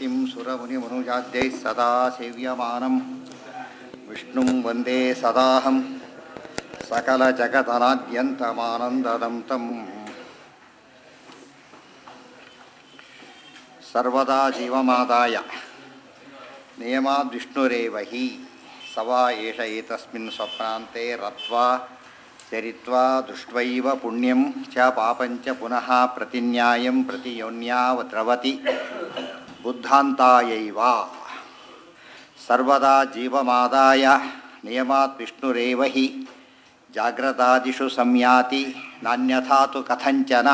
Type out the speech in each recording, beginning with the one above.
यतिं सुरमुनिमनुजाद्यैः सदा सेव्यमानं विष्णुं वन्दे सदाहं सकलजगदनाद्यन्तमानन्ददं तम् सर्वदा जीवमादाय नियमाद्विष्णुरेव हि स वा एष एतस्मिन् स्वप्नान्ते रत्वा चरित्वा दृष्ट्वैव पुण्यं च पापं च पुनः प्रतिन्यायं प्रतियोन्यावद्रवति बुद्धान्तायैव सर्वदा जीवमादाय नियमात् विष्णुरेव हि ಜಾಗ್ರತಾದಿಷು ಸಂಯಾತಿ ನಾನ್ಯಥಾ ತು ಕಥಂಚನ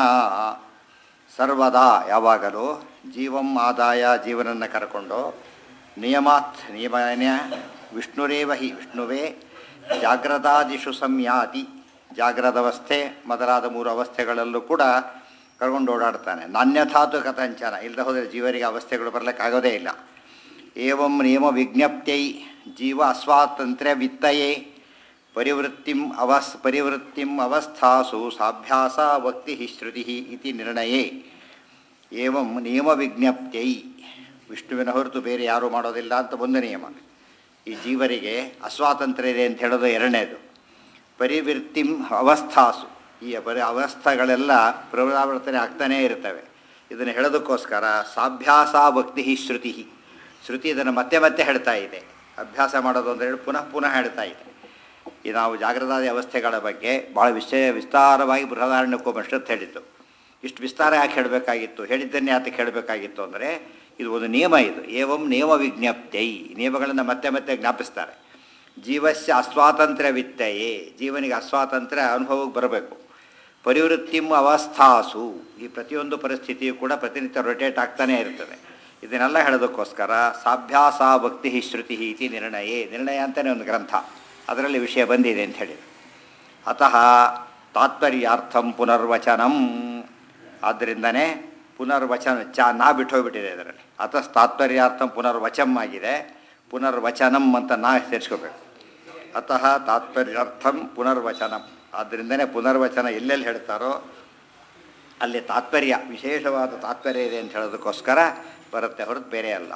ಸರ್ವದಾ ಯಾವಾಗಲೂ ಜೀವಂ ಆದಾಯ ಜೀವನನ್ನು ಕರ್ಕೊಂಡು ನಿಯಮಾತ್ ನಿಯಮನ ವಿಷ್ಣುರೇವ ಹಿ ವಿಷ್ಣುವೇ ಜಾಗ್ರತಾದಿಷು ಸಂಯಾತಿ ಜಾಗ್ರದವಸ್ಥೆ ಮೊದಲಾದ ಮೂರು ಅವಸ್ಥೆಗಳಲ್ಲೂ ಕೂಡ ಕರ್ಕೊಂಡು ಓಡಾಡ್ತಾನೆ ನಾನ್ಯಥಾತು ಕಥಂಚನ ಇಲ್ಲದೆ ಹೋದರೆ ಜೀವರಿಗೆ ಅವಸ್ಥೆಗಳು ಬರಲಿಕ್ಕಾಗೋದೇ ಇಲ್ಲ ಏವಂ ನಿಯಮ ವಿಜ್ಞಪ್ತೈ ಜೀವ ಅಸ್ವಾತಂತ್ರ್ಯ ವಿತ್ತಯೇ ಪರಿವೃತ್ತಿಂ ಅವಸ್ ಪರಿವೃತ್ತಿಂ ಅವಸ್ಥಾಸು ಸಾಭ್ಯಾಸ ವಕ್ತಿ ಶ್ರುತಿ ಇತಿ ನಿರ್ಣಯೇ ಏವಂ ನಿಯಮ ವಿಜ್ಞಪ್ತೈ ವಿಷ್ಣುವಿನ ಹೊರತು ಬೇರೆ ಯಾರೂ ಮಾಡೋದಿಲ್ಲ ಅಂತ ಒಂದು ನಿಯಮ ಈ ಜೀವರಿಗೆ ಅಸ್ವಾತಂತ್ರ್ಯ ಇದೆ ಅಂತ ಹೇಳೋದು ಎರಡನೇದು ಪರಿವೃತ್ತಿಂ ಅವಸ್ಥಾಸು ಈ ಪರಿ ಅವಸ್ಥೆಗಳೆಲ್ಲ ಪುನರಾವರ್ತನೆ ಆಗ್ತಾನೇ ಇರ್ತವೆ ಇದನ್ನು ಹೇಳೋದಕ್ಕೋಸ್ಕರ ಸಾಭ್ಯಾಸ ಭಕ್ತಿ ಶ್ರುತಿ ಶ್ರುತಿ ಇದನ್ನು ಮತ್ತೆ ಮತ್ತೆ ಹೇಳ್ತಾ ಇದೆ ಅಭ್ಯಾಸ ಮಾಡೋದು ಅಂತ ಹೇಳಿ ಪುನಃ ಪುನಃ ಹೇಳ್ತಾ ಇದೆ ಈ ನಾವು ಜಾಗೃತಾದಿ ಅವಸ್ಥೆಗಳ ಬಗ್ಗೆ ಭಾಳ ವಿಷಯ ವಿಸ್ತಾರವಾಗಿ ಬೃಹದಾರಣ್ಯಕೋಪನಿಷತ್ತು ಹೇಳಿತ್ತು ಇಷ್ಟು ವಿಸ್ತಾರ ಯಾಕೆ ಹೇಳಬೇಕಾಗಿತ್ತು ಹೇಳಿದ್ದನ್ನೇ ಯಾತಕ್ಕೆ ಹೇಳಬೇಕಾಗಿತ್ತು ಅಂದರೆ ಇದು ಒಂದು ನಿಯಮ ಇದು ಏವಂ ನಿಯಮ ವಿಜ್ಞಪ್ತೈ ನಿಯಮಗಳನ್ನು ಮತ್ತೆ ಮತ್ತೆ ಜ್ಞಾಪಿಸ್ತಾರೆ ಜೀವಸ್ಯ ಅಸ್ವಾತಂತ್ರ್ಯ ವಿತ್ತಯೇ ಜೀವನಿಗೆ ಅಸ್ವಾತಂತ್ರ್ಯ ಅನುಭವಕ್ಕೆ ಬರಬೇಕು ಪರಿವೃತ್ತಿಂ ಅವಸ್ಥಾಸು ಈ ಪ್ರತಿಯೊಂದು ಪರಿಸ್ಥಿತಿಯು ಕೂಡ ಪ್ರತಿನಿತ್ಯ ರೊಟೇಟ್ ಆಗ್ತಾನೇ ಇರ್ತದೆ ಇದನ್ನೆಲ್ಲ ಹೇಳೋದಕ್ಕೋಸ್ಕರ ಸಾಭ್ಯಾಸ ಭಕ್ತಿ ಶ್ರುತಿ ಇತಿ ನಿರ್ಣಯೇ ನಿರ್ಣಯ ಅಂತಲೇ ಒಂದು ಗ್ರಂಥ ಅದರಲ್ಲಿ ವಿಷಯ ಬಂದಿದೆ ಅಂತ ಹೇಳಿ ಅತಃ ತಾತ್ಪರ್ಯಾರ್ಥಂ ಪುನರ್ವಚನಂ ಆದ್ದರಿಂದನೇ ಪುನರ್ವಚನ ಚ ನಾ ಬಿಟ್ಟೋಗ್ಬಿಟ್ಟಿದೆ ಇದರಲ್ಲಿ ಅತಃ ತಾತ್ಪರ್ಯಾರ್ಥಂ ಪುನರ್ವಚಂ ಆಗಿದೆ ಪುನರ್ವಚನಂ ಅಂತ ನಾ ಸೇರಿಸ್ಕೋಬೇಕು ಅತಃ ತಾತ್ಪರ್ಯಾರ್ಥಂ ಪುನರ್ವಚನಂ ಆದ್ದರಿಂದನೇ ಪುನರ್ವಚನ ಎಲ್ಲೆಲ್ಲಿ ಹೇಳ್ತಾರೋ ಅಲ್ಲಿ ತಾತ್ಪರ್ಯ ವಿಶೇಷವಾದ ತಾತ್ಪರ್ಯ ಇದೆ ಅಂತ ಹೇಳೋದಕ್ಕೋಸ್ಕರ ಬರುತ್ತೆ ಹೊರತು ಬೇರೆ ಅಲ್ಲ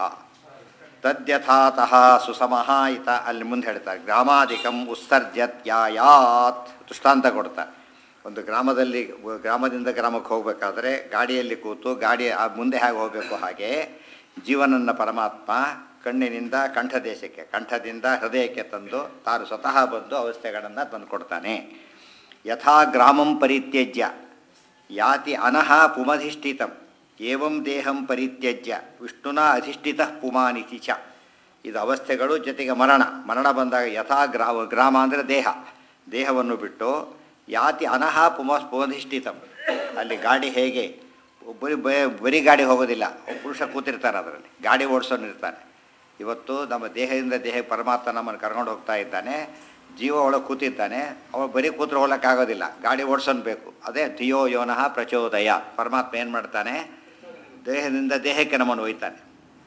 ತದ್ಯಥಾತಃ ಸುಸಮಃ ಇತ ಅಲ್ಲಿ ಮುಂದೆ ಹೇಳ್ತಾರೆ ಗ್ರಾಮಾಧಿಕಂ ಉತ್ಸರ್ಜತ್ಯಾಯಾತ್ ದೃಷ್ಟಾಂತ ಕೊಡ್ತಾರೆ ಒಂದು ಗ್ರಾಮದಲ್ಲಿ ಗ್ರಾಮದಿಂದ ಗ್ರಾಮಕ್ಕೆ ಹೋಗಬೇಕಾದ್ರೆ ಗಾಡಿಯಲ್ಲಿ ಕೂತು ಗಾಡಿ ಆ ಮುಂದೆ ಹೇಗೆ ಹೋಗಬೇಕು ಹಾಗೆ ಜೀವನನ್ನ ಪರಮಾತ್ಮ ಕಣ್ಣಿನಿಂದ ಕಂಠದೇಶಕ್ಕೆ ಕಂಠದಿಂದ ಹೃದಯಕ್ಕೆ ತಂದು ತಾನು ಸ್ವತಃ ಬಂದು ಅವಸ್ಥೆಗಳನ್ನು ತಂದು ಕೊಡ್ತಾನೆ ಯಥಾ ಗ್ರಾಮಂ ಪರಿತ್ಯಜ್ಯ ಯಾತಿ ಅನಹ ಪುಮಧಿಷ್ಠಿತಂ ಏವಂ ದೇಹಂ ಪರಿತ್ಯಜ್ಯ ವಿಷ್ಣುನ ಅಧಿಷ್ಠಿತ ಪುಮಾನಿತಿ ಚ ಇದು ಅವಸ್ಥೆಗಳು ಜೊತೆಗೆ ಮರಣ ಮರಣ ಬಂದಾಗ ಯಥಾ ಗ್ರಾಮ ಗ್ರಾಮ ಅಂದರೆ ದೇಹ ದೇಹವನ್ನು ಬಿಟ್ಟು ಯಾತಿ ಅನಹ ಪುಮ ಪುಮಧಿಷ್ಠಿತಂ ಅಲ್ಲಿ ಗಾಡಿ ಹೇಗೆ ಬರೀ ಬರೀ ಗಾಡಿ ಹೋಗೋದಿಲ್ಲ ಪುರುಷ ಕೂತಿರ್ತಾರೆ ಅದರಲ್ಲಿ ಗಾಡಿ ಓಡಿಸೋನು ಇರ್ತಾನೆ ಇವತ್ತು ನಮ್ಮ ದೇಹದಿಂದ ದೇಹ ಪರಮಾತ್ಮ ನಮ್ಮನ್ನು ಕರ್ಕೊಂಡು ಹೋಗ್ತಾ ಇದ್ದಾನೆ ಜೀವ ಒಳಗೆ ಕೂತಿದ್ದಾನೆ ಅವನು ಬರೀ ಕೂತ್ರೆ ಹೋಗೋಕ್ಕಾಗೋದಿಲ್ಲ ಗಾಡಿ ಓಡಿಸೋನು ಬೇಕು ಅದೇ ಧಿಯೋ ಯೋನಃ ಪ್ರಚೋದಯ ಪರಮಾತ್ಮ ಏನು ಮಾಡ್ತಾನೆ ದೇಹದಿಂದ ದೇಹಕ್ಕೆ ನಮ್ಮನ್ನು ಒಯ್ತಾನೆ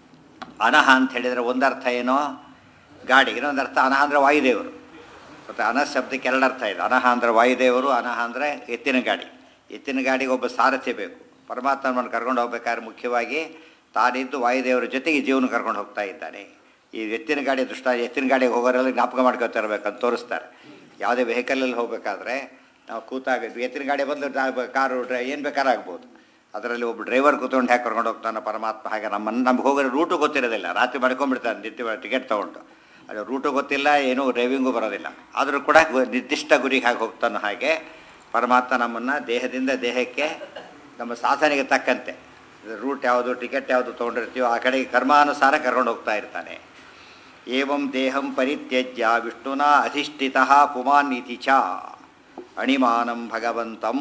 ಅನಹ ಅಂತ ಹೇಳಿದರೆ ಒಂದರ್ಥ ಏನೋ ಗಾಡಿ ಇನ್ನೊಂದು ಅರ್ಥ ಅನಹ ಅಂದರೆ ವಾಯುದೇವರು ಮತ್ತು ಅನಹ ಶಬ್ದಕ್ಕೆ ಎರಡು ಅರ್ಥ ಇದೆ ಅನಹ ಅಂದರೆ ವಾಯುದೇವರು ಅನಹ ಅಂದರೆ ಎತ್ತಿನ ಗಾಡಿ ಎತ್ತಿನ ಗಾಡಿಗೆ ಒಬ್ಬ ಸಾರಥಿ ಬೇಕು ಪರಮಾತ್ಮ ನಮ್ಮನ್ನು ಕರ್ಕೊಂಡು ಹೋಗ್ಬೇಕಾದ್ರೆ ಮುಖ್ಯವಾಗಿ ತಾನಿದ್ದು ವಾಯುದೇವರ ಜೊತೆಗೆ ಜೀವನ ಕರ್ಕೊಂಡು ಹೋಗ್ತಾ ಇದ್ದಾನೆ ಈ ಎತ್ತಿನ ಗಾಡಿ ದೃಷ್ಟ ಎತ್ತಿನ ಗಾಡಿಗೆ ಹೋಗೋರೆಲ್ಲ ಜ್ಞಾಪಕ ಮಾಡ್ಕೊತಾ ಇರ್ಬೇಕಂತ ತೋರಿಸ್ತಾರೆ ಯಾವುದೇ ವೆಹಿಕಲಲ್ಲಿ ಹೋಗಬೇಕಾದ್ರೆ ನಾವು ಕೂತಾಗ ಎತ್ತಿನ ಗಾಡಿ ಬಂದು ಕಾರು ಡ್ರೈ ಏನು ಬೇಕಾದ್ರೂ ಆಗ್ಬೋದು ಅದರಲ್ಲಿ ಒಬ್ಬ ಡ್ರೈವರ್ ಕೂತ್ಕೊಂಡು ಹೇಗೆ ಕರ್ಕೊಂಡು ಹೋಗ್ತಾನೆ ಪರಮಾತ್ಮ ಹಾಗೆ ನಮ್ಮನ್ನು ನಮ್ಗೆ ಹೋಗೋ ರೂಟು ಗೊತ್ತಿರೋದಿಲ್ಲ ರಾತ್ರಿ ಮಾಡ್ಕೊಂಡ್ಬಿಡ್ತಾನೆ ನಿತ್ಯ ಟಿಕೆಟ್ ತೊಗೊಂಡು ಅದು ರೂಟು ಗೊತ್ತಿಲ್ಲ ಏನೂ ಡ್ರೈವಿಂಗು ಬರೋದಿಲ್ಲ ಆದರೂ ಕೂಡ ನಿರ್ದಿಷ್ಟ ಗುರಿಗೆ ಹಾಗೆ ಹೋಗ್ತಾನೋ ಹಾಗೆ ಪರಮಾತ್ಮ ನಮ್ಮನ್ನು ದೇಹದಿಂದ ದೇಹಕ್ಕೆ ನಮ್ಮ ಸಾಧನೆಗೆ ತಕ್ಕಂತೆ ರೂಟ್ ಯಾವುದು ಟಿಕೆಟ್ ಯಾವುದು ತೊಗೊಂಡಿರ್ತೀವೋ ಆ ಕಡೆಗೆ ಕರ್ಮಾನುಸಾರ ಕರ್ಕೊಂಡು ಹೋಗ್ತಾ ಇರ್ತಾನೆ ಏವಂ ದೇಹಂ ಪರಿತ್ಯಜ್ಯ ವಿಷ್ಣುನ ಅಧಿಷ್ಠಿತ ಪುಮಾನ್ ಇತಿ ಚ ಅಣಿಮಾನಂ ಭಗವಂತಂ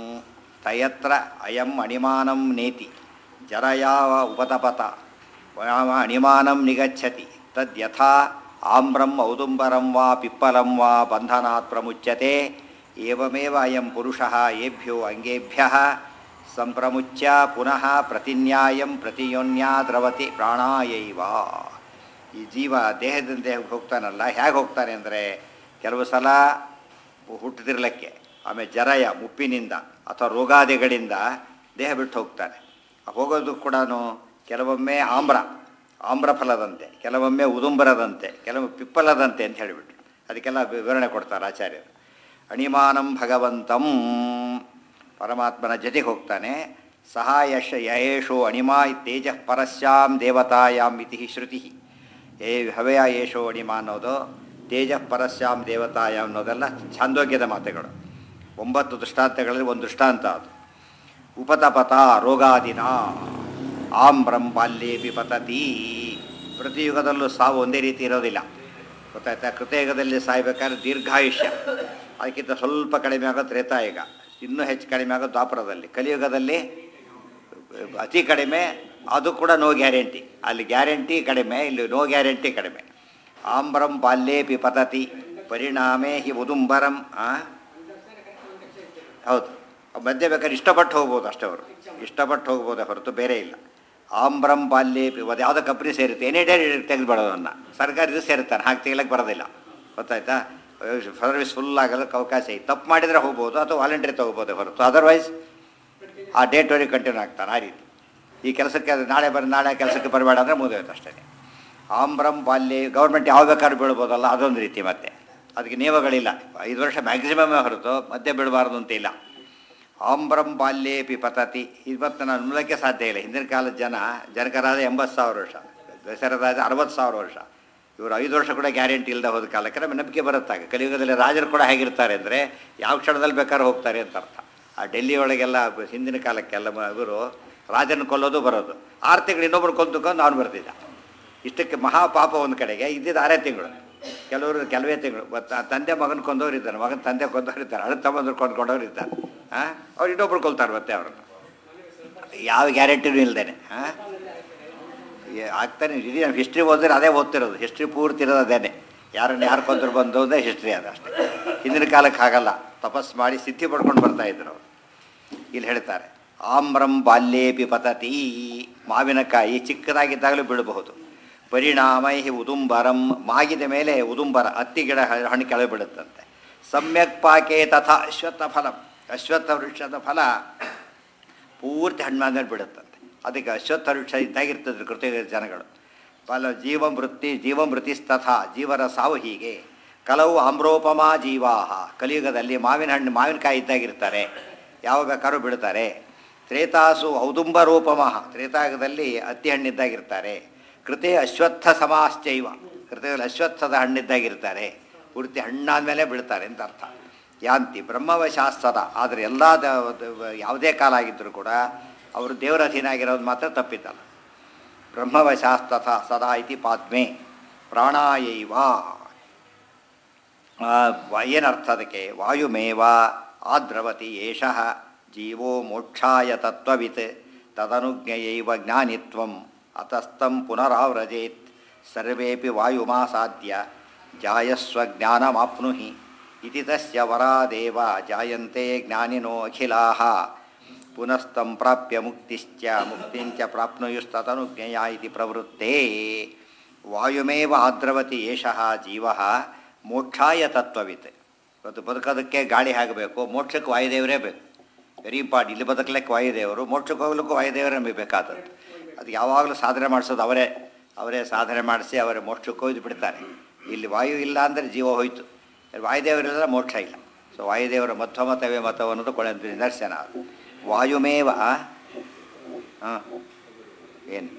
ತಯತ್ರ ಅಯಂ ಅಣಿಮಾನಂ ನೇತಿ ಜರಯಾವ ಉಪತಪತ ಅಣಿಮಾನಂ ನಿಗಚ್ಚತಿ ತದ್ಯಥಾ ಆಮ್ರಂ ಔದುಂಬರಂ ವಾ ಪಿಪ್ಪಲಂ ವಾ ಬಂಧನಾತ್ ಪ್ರಮುಚ್ಯತೆ ಏವಮೇವ ಅಯಂ ಪುರುಷಃ ಏಭ್ಯೋ ಅಂಗೇಭ್ಯ ಸಂಪ್ರಮುಚ್ಯ ಪುನಃ ಪ್ರತಿನ್ಯಾಯಂ ಪ್ರತಿಯೋನ್ಯಾ ದ್ರವತಿ ಪ್ರಾಣಾಯೈವ ಈ ಜೀವ ದೇಹದಿಂದ ದೇಹಕ್ಕೆ ಹೋಗ್ತಾನಲ್ಲ ಹೇಗೆ ಹೋಗ್ತಾನೆ ಅಂದರೆ ಕೆಲವು ಸಲ ಹುಟ್ಟದಿರ್ಲಿಕ್ಕೆ ಆಮೇಲೆ ಜರಯ ಮುಪ್ಪಿನಿಂದ ಅಥವಾ ರೋಗಾದಿಗಳಿಂದ ದೇಹ ಬಿಟ್ಟು ಹೋಗ್ತಾನೆ ಹೋಗೋದು ಕೂಡ ಕೆಲವೊಮ್ಮೆ ಆಮ್ರ ಆಮ್ರ ಫಲದಂತೆ ಕೆಲವೊಮ್ಮೆ ಉದುಂಬರದಂತೆ ಕೆಲವೊಮ್ಮೆ ಪಿಪ್ಪಲದಂತೆ ಅಂತ ಹೇಳಿಬಿಟ್ರು ಅದಕ್ಕೆಲ್ಲ ವಿವರಣೆ ಕೊಡ್ತಾರೆ ಆಚಾರ್ಯರು ಅಣಿಮಾನಂ ಭಗವಂತಂ ಪರಮಾತ್ಮನ ಜೊತೆಗೆ ಹೋಗ್ತಾನೆ ಸಹ ಯಶ ಯಯೇಷೋ ಅಣಿಮಾ ತೇಜ ಪರಸ್ಯಾಂ ದೇವತಾಯಾಮ್ ಇತಿ ಶ್ರುತಿ ಏ ಹವೆಯ ಯೇಷೋ ಅಣಿಮ ಅನ್ನೋದು ತೇಜ ಪರಸ್ಯಾಂ ದೇವತಾಯಾಮ್ ಅನ್ನೋದೆಲ್ಲ ಛಾಂದೋಗ್ಯದ ಮಾತುಗಳು ಒಂಬತ್ತು ದೃಷ್ಟಾಂತಗಳಲ್ಲಿ ಒಂದು ದೃಷ್ಟಾಂತ ಅದು ಉಪತಪತ ರೋಗಾದಿನ ಆಮ್ರಂ ಬಾಲ್ಯೇಪಿ ಪತತಿ ಪ್ರತಿ ಯುಗದಲ್ಲೂ ಸಾವು ಒಂದೇ ರೀತಿ ಇರೋದಿಲ್ಲ ಗೊತ್ತಾಯ್ತಾ ಕೃತಯುಗದಲ್ಲಿ ಸಾಯ್ಬೇಕಾದ್ರೆ ದೀರ್ಘಾಯುಷ್ಯ ಅದಕ್ಕಿಂತ ಸ್ವಲ್ಪ ಕಡಿಮೆ ಆಗೋ ತ್ರೇತಾಯುಗ ಇನ್ನೂ ಹೆಚ್ಚು ಕಡಿಮೆ ಆಗೋ ದ್ವಾಪರದಲ್ಲಿ ಕಲಿಯುಗದಲ್ಲಿ ಅತಿ ಕಡಿಮೆ ಅದು ಕೂಡ ನೋ ಗ್ಯಾರಂಟಿ ಅಲ್ಲಿ ಗ್ಯಾರಂಟಿ ಕಡಿಮೆ ಇಲ್ಲಿ ನೋ ಗ್ಯಾರಂಟಿ ಕಡಿಮೆ ಆಮ್ರಂ ಬಾಲ್ಯೇಪಿ ಪತತಿ ಪರಿಣಾಮೇ ಹಿ ಉದುಂಬರಂ ಆ? ಹೌದು ಮಧ್ಯೆ ಬೇಕಾದ್ರೆ ಇಷ್ಟಪಟ್ಟು ಹೋಗ್ಬೋದು ಅಷ್ಟೇ ಅವರು ಇಷ್ಟಪಟ್ಟು ಹೋಗ್ಬೋದೇ ಹೊರತು ಬೇರೆ ಇಲ್ಲ ಆಮ್ರಂ ಬಾಲ್ಯೇ ಅದು ಯಾವುದೋ ಕಂಪ್ನಿ ಸೇರುತ್ತೆ ಎನಿ ಡೇ ತೆಗೆದುಬಿಡೋದನ್ನು ಸರ್ಕಾರ ಇದು ಸೇರುತ್ತಾನೆ ಹಾಗೆ ತೆಗಿಲಕ್ಕೆ ಬರೋದಿಲ್ಲ ಗೊತ್ತಾಯ್ತಾ ಸರ್ವಿಸ್ ಫುಲ್ ಆಗೋದಕ್ಕೆ ಅವಕಾಶ ಇದೆ ತಪ್ಪು ಮಾಡಿದರೆ ಹೋಗ್ಬೋದು ಅಥವಾ ವಾಲಂಟ್ರಿ ತೊಗೋಬೋದು ಹೊರತು ಅದರ್ವೈಸ್ ಆ ಡೇಟ್ವರೆಗೆ ಕಂಟಿನ್ಯೂ ಆಗ್ತಾನೆ ಆ ರೀತಿ ಈ ಕೆಲಸಕ್ಕೆ ಅದು ನಾಳೆ ಬರ ನಾಳೆ ಕೆಲಸಕ್ಕೆ ಬರಬೇಡ ಅಂದರೆ ಮುಗಿದೋಯ್ತು ಅಷ್ಟೇ ಆಮ್ರಂ ಬಾಲ್ಯ ಗೌರ್ಮೆಂಟ್ ಯಾವ ಬೇಕಾದ್ರೂ ಬೀಳ್ಬೋದಲ್ಲ ಅದೊಂದು ರೀತಿ ಮತ್ತೆ ಅದಕ್ಕೆ ನಿಯಮಗಳಿಲ್ಲ ಐದು ವರ್ಷ ಮ್ಯಾಕ್ಸಿಮಮ್ ಹೊರತು ಮಧ್ಯೆ ಬೀಳಬಾರ್ದು ಅಂತ ಇಲ್ಲ ಆಮ್ರಂ ಬಾಲ್ಯೇಪಿ ಪತತಿ ಇವತ್ತು ನಾನು ಮೂಲಕ್ಕೆ ಸಾಧ್ಯ ಇಲ್ಲ ಹಿಂದಿನ ಕಾಲದ ಜನ ಜನಕರಾದ ಎಂಬತ್ತು ಸಾವಿರ ವರ್ಷ ದಸರರಾಜ ಅರವತ್ತು ಸಾವಿರ ವರ್ಷ ಇವರು ಐದು ವರ್ಷ ಕೂಡ ಗ್ಯಾರಂಟಿ ಇಲ್ಲದೆ ಹೋದ ಕಾಲಕ್ಕೆ ನಮಗೆ ನಂಬಿಕೆ ಬರುತ್ತಾಗ ಕಲಿಯುಗದಲ್ಲಿ ರಾಜರು ಕೂಡ ಹೇಗಿರ್ತಾರೆ ಅಂದರೆ ಯಾವ ಕ್ಷಣದಲ್ಲಿ ಬೇಕಾದ್ರೂ ಹೋಗ್ತಾರೆ ಅಂತ ಅರ್ಥ ಆ ಡೆಲ್ಲಿ ಒಳಗೆಲ್ಲ ಹಿಂದಿನ ಕಾಲಕ್ಕೆಲ್ಲ ಮ- ಇವರು ರಾಜನ ಕೊಲ್ಲೋದು ಬರೋದು ಆರು ತಿಂಗಳು ಇನ್ನೊಬ್ರು ಕೊಂದುಕೊಂಡು ಅವನು ಬರ್ತಿದ್ದ ಇಷ್ಟಕ್ಕೆ ಮಹಾಪಾಪ ಒಂದು ಕಡೆಗೆ ಇದ್ದಿದ್ದು ಆರೇ ತಿಂಗಳು ಕೆಲವರು ಕೆಲವೇ ತಿಂಗಳು ಮತ್ತ ತಂದೆ ಮಗನ ಕೊಂದವ್ರು ಇದ್ದಾರೆ ಮಗನ ತಂದೆ ಕೊಂದವ್ರು ಇದ್ದಾರೆ ಅಣ್ಣ ತಮ್ಮಂದ್ರು ಕೊಂಡ್ಕೊಂಡವ್ರು ಇದ್ದಾರೆ ಹಾಂ ಅವ್ರು ಇನ್ನೊಬ್ರು ಕೊಲ್ತಾರೆ ಮತ್ತೆ ಅವ್ರನ್ನ ಯಾವ ಗ್ಯಾರಂಟಿನೂ ಇಲ್ದೇನೆ ಹಾಂ ಆಗ್ತಾನೆ ಇಡೀ ನಾವು ಹಿಸ್ಟ್ರಿ ಓದಿದ್ರೆ ಅದೇ ಓದ್ತಿರೋದು ಹಿಸ್ಟ್ರಿ ಪೂರ್ತಿ ಇರೋದು ಅದೇನೆ ಯಾರನ್ನ ಯಾರು ಕೊಂದ್ರು ಬಂದು ಅಂದರೆ ಹಿಸ್ಟ್ರಿ ಅದು ಅಷ್ಟೇ ಹಿಂದಿನ ಕಾಲಕ್ಕೆ ಆಗಲ್ಲ ತಪಸ್ ಮಾಡಿ ಸಿದ್ಧಿ ಪಡ್ಕೊಂಡು ಬರ್ತಾ ಇದ್ರು ಅವ್ರು. ಇಲ್ಲಿ ಹೇಳ್ತಾರೆ ಆಮ್ರಂ ಬಾಲ್ಯೇಪಿ ಪತತಿ ಮಾವಿನಕಾಯಿ ಚಿಕ್ಕದಾಗಿದ್ದಾಗಲೂ ಬೀಳಬಹುದು ಪರಿಣಾಮೈ ಉದುಂಬರಂ ಮಾಗಿದ ಮೇಲೆ ಉದುಂಬರ ಹತ್ತಿ ಗಿಡ ಹ- ಹಣ್ಣು ಕೆಳಗೆ ಬೀಳುತ್ತಂತೆ ಸಮ್ಯಕ್ ಪಾಕೆ ತಥಾ ಅಶ್ವತ್ಥ ಫಲಂ ಅಶ್ವತ್ಥ ವೃಕ್ಷದ ಫಲ ಪೂರ್ತಿ ಹಣ್ಣು ಮೇಲೆ ಬಿಡುತ್ತಂತೆ ಅದಕ್ಕೆ ಅಶ್ವತ್ಥ ವೃಕ್ಷ ಇದ್ದಾಗಿರ್ತದೆ ಕೃತಯುಗ ಜನಗಳು ಫಲ ಜೀವಮೃತ್ತಿ ಜೀವಮೃತಿಸ್ತಥ ಜೀವರ ಸಾವು ಹೀಗೆ ಕಲವು ಆಮ್ರೋಪಮಾ ಜೀವಾಹ ಕಲಿಯುಗದಲ್ಲಿ ಮಾವಿನ ಹಣ್ಣು ಮಾವಿನಕಾಯಿ ಇದ್ದಾಗಿರ್ತಾರೆ ಯಾವ ಬೇಕಾದ್ರೂ ಬಿಡ್ತಾರೆ ತ್ರೇತಾಸು ಔದುಂಬರೂಪಮಃ ತ್ರೇತಾಯುಗದಲ್ಲಿ ಹತ್ತಿ ಹಣ್ಣಿದ್ದಾಗಿರ್ತಾರೆ ಕೃತೆ ಅಶ್ವತ್ಥ ಸಮಾಶ್ಚೈವ ಕೃತದಲ್ಲಿ ಅಶ್ವತ್ಥದ ಹಣ್ಣಿದ್ದಾಗಿರ್ತಾರೆ ಪೂರ್ತಿ ಹಣ್ಣಾದ್ಮೇಲೆ ಬಿಡ್ತಾರೆ ಅಂತ ಅರ್ಥ ಯಾಂತಿ ಬ್ರಹ್ಮವಶಾಸ್ತದ ಆದರೆ ಎಲ್ಲ ಯಾವುದೇ ಕಾಲ ಆಗಿದ್ದರೂ ಕೂಡ ಅವರು ದೇವರ ಅಧೀನ ಆಗಿರೋದು ಮಾತ್ರ ತಪ್ಪಿದ್ದಲ್ಲ ಬ್ರಹ್ಮವಶಾಸ್ತಥ ಸದಾ ಇತಿ ಪಾದ್ಮೆ ಪ್ರಾಣಾಯೈವ ಆ, ವ- ಏನರ್ಥ ಅದಕ್ಕೆ ವಾಯುಮೇವ ಆದ್ರವತಿ ಏಷಃ ಜೀವೋ ಮೋಕ್ಷಾಯ ತತ್ವವಿತ್ ತದನುಜ್ಞಯೈವ ಜ್ಞಾನಿತ್ವಂ ಅತಸ್ತಂ ಪುನರಾವ್ರಜೇತ್ ಸರ್ವೇಪಿ ವಾಯುಮಾಸಾದ್ಯ ಜಾಯಸ್ವ ಜ್ಞಾನಮಾಪ್ನುಹಿ ಇತಿ ತಸ್ಯ ವರಾದೇವ ಜಾಯಂತೆ ಜ್ಞಾನಿನೋ ಅಖಿಲಾಃ ಪುನಸ್ತಂ ಪ್ರಾಪ್ಯ ಮುಕ್ತಿಶ್ಚ ಮುಕ್ತಿಂಚ ಪ್ರಾಪ್ನುಯುಸ್ತತನುಜ್ಞೆಯ ಇತಿ ಪ್ರವೃತ್ತೇ ವಾಯುಮೇವ ಆದ್ರವತಿ ಏಷಃ ಜೀವಃ ಮೋಕ್ಷಾಯ ತತ್ವವಿತ್ ಇವತ್ತು ಬದುಕೋದಕ್ಕೆ ಗಾಳಿ ಆಗಬೇಕು ಮೋಕ್ಷಕ್ಕೆ ವಾಯುದೇವರೇ ಬೇಕು ವೆರಿ ಇಂಪಾರ್ಟ್ ಇಲ್ಲಿ ಬದುಕಲಿಕ್ಕೆ ವಾಯುದೇವರು ಮೋಕ್ಷಕ್ಕೆ ಹೋಗ್ಲಿಕ್ಕೂ ವಾಯುದೇವರೇ ನಮಗೆ ಬೇಕಾದದ್ದು ಅದು ಯಾವಾಗಲೂ ಸಾಧನೆ ಮಾಡಿಸೋದು ಅವರೇ ಅವರೇ ಸಾಧನೆ ಮಾಡಿಸಿ ಅವರೇ ಮೋಕ್ಷಕ್ಕೆ ಒಯ್ದು ಬಿಡ್ತಾರೆ ಇಲ್ಲಿ ವಾಯು ಇಲ್ಲ ಅಂದರೆ ಜೀವ ಹೋಯ್ತು ವಾಯುದೇವರಿಲ್ಲ ಮೋಕ್ಷ ಇಲ್ಲ ಸೊ ವಾಯುದೇವರ ಮಧ್ವಮತವೇ ಮತವು ಅನ್ನೋದು ಕೊನೆ ನಿದರ್ಶನ ಅದು ವಾಯುಮೇವ ಹಾಂ ಏನು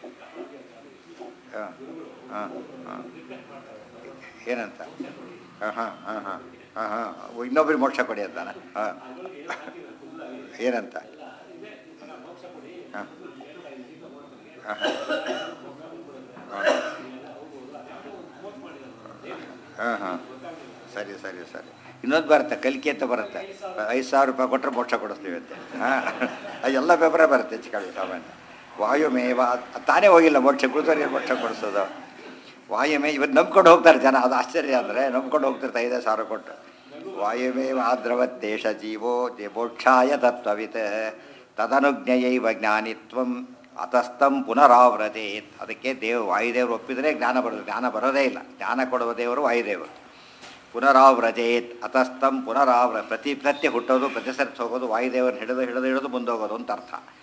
ಹಾಂ ಹಾಂ ಹಾಂ ಏನಂತ ಹಾಂ ಹಾಂ ಹಾಂ ಹಾಂ ಹಾಂ ಹಾಂ ಇನ್ನೊಬ್ರಿಗೆ ಮೋಕ್ಷ ಕೊಡಿ ಅಂತಾನ ಹಾಂ ಏನಂತ ಹಾಂ ಹಾಂ ಹಾಂ ಹಾಂ ಸರಿ ಸರಿ ಸರಿ ಇನ್ನೊಂದು ಬರುತ್ತೆ ಕಲಿಕೆ ಅಂತ ಬರುತ್ತೆ ಐದು ಸಾವಿರ ರೂಪಾಯಿ ಕೊಟ್ಟರೆ ಮೋಕ್ಷ ಕೊಡಿಸ್ತೀವಿ ಅಂತ ಹಾಂ ಎಲ್ಲ ಪೇಪರೇ ಬರುತ್ತೆ ಹೆಚ್ಚು ಕಡಿಮೆ ಸಾಮಾನ್ಯ ವಾಯುಮೇವ ಅದ್ ತಾನೇ ಹೋಗಿಲ್ಲ ಮೋಕ್ಷ ಕುಳಿತವ್ರಿಗೆ ಮೋಕ್ಷ ಕೊಡಿಸೋದು ವಾಯುಮೇ ಇವತ್ತು ನಂಬ್ಕೊಂಡು ಹೋಗ್ತಾರೆ ಜನ ಅದು ಆಶ್ಚರ್ಯ ಅಂದರೆ ನಂಬ್ಕೊಂಡು ಹೋಗ್ತಿರ್ತಾರೆ ಐದೇ ಸಾವಿರ ಕೊಟ್ಟು ವಾಯುಮೇವ ಆದ್ರವತ್ ದೇಶ ಜೀವೋ ದೇ ಮೋಕ್ಷಾಯ ತತ್ವವಿತ್ ತದನುಜ್ಞಯೈವ ಜ್ಞಾನಿತ್ವಂ ಅತಸ್ತಂ ಪುನರಾವ್ರತೇತ್ ಅದಕ್ಕೆ ದೇವ್ ವಾಯುದೇವರು ಒಪ್ಪಿದರೆ ಜ್ಞಾನ ಬರೋದು ಜ್ಞಾನ ಬರೋದೇ ಇಲ್ಲ ಜ್ಞಾನ ಕೊಡುವ ದೇವರು ವಾಯುದೇವರು ಪುನರಾವ್ರಜೇತ್ ಅತಸ್ತಂ ಪುನರಾವ್ರ ಪ್ರತಿ ಪ್ರತಿ ಹುಟ್ಟೋದು ಪ್ರತಿ ಸರ್ತಿ ಹೋಗೋದು ವಾಯುದೇವರನ್ನ ಹಿಡಿದು ಹಿಡಿದು ಹಿಡಿದು ಮುಂದೋಗೋದು ಅಂತ ಅರ್ಥ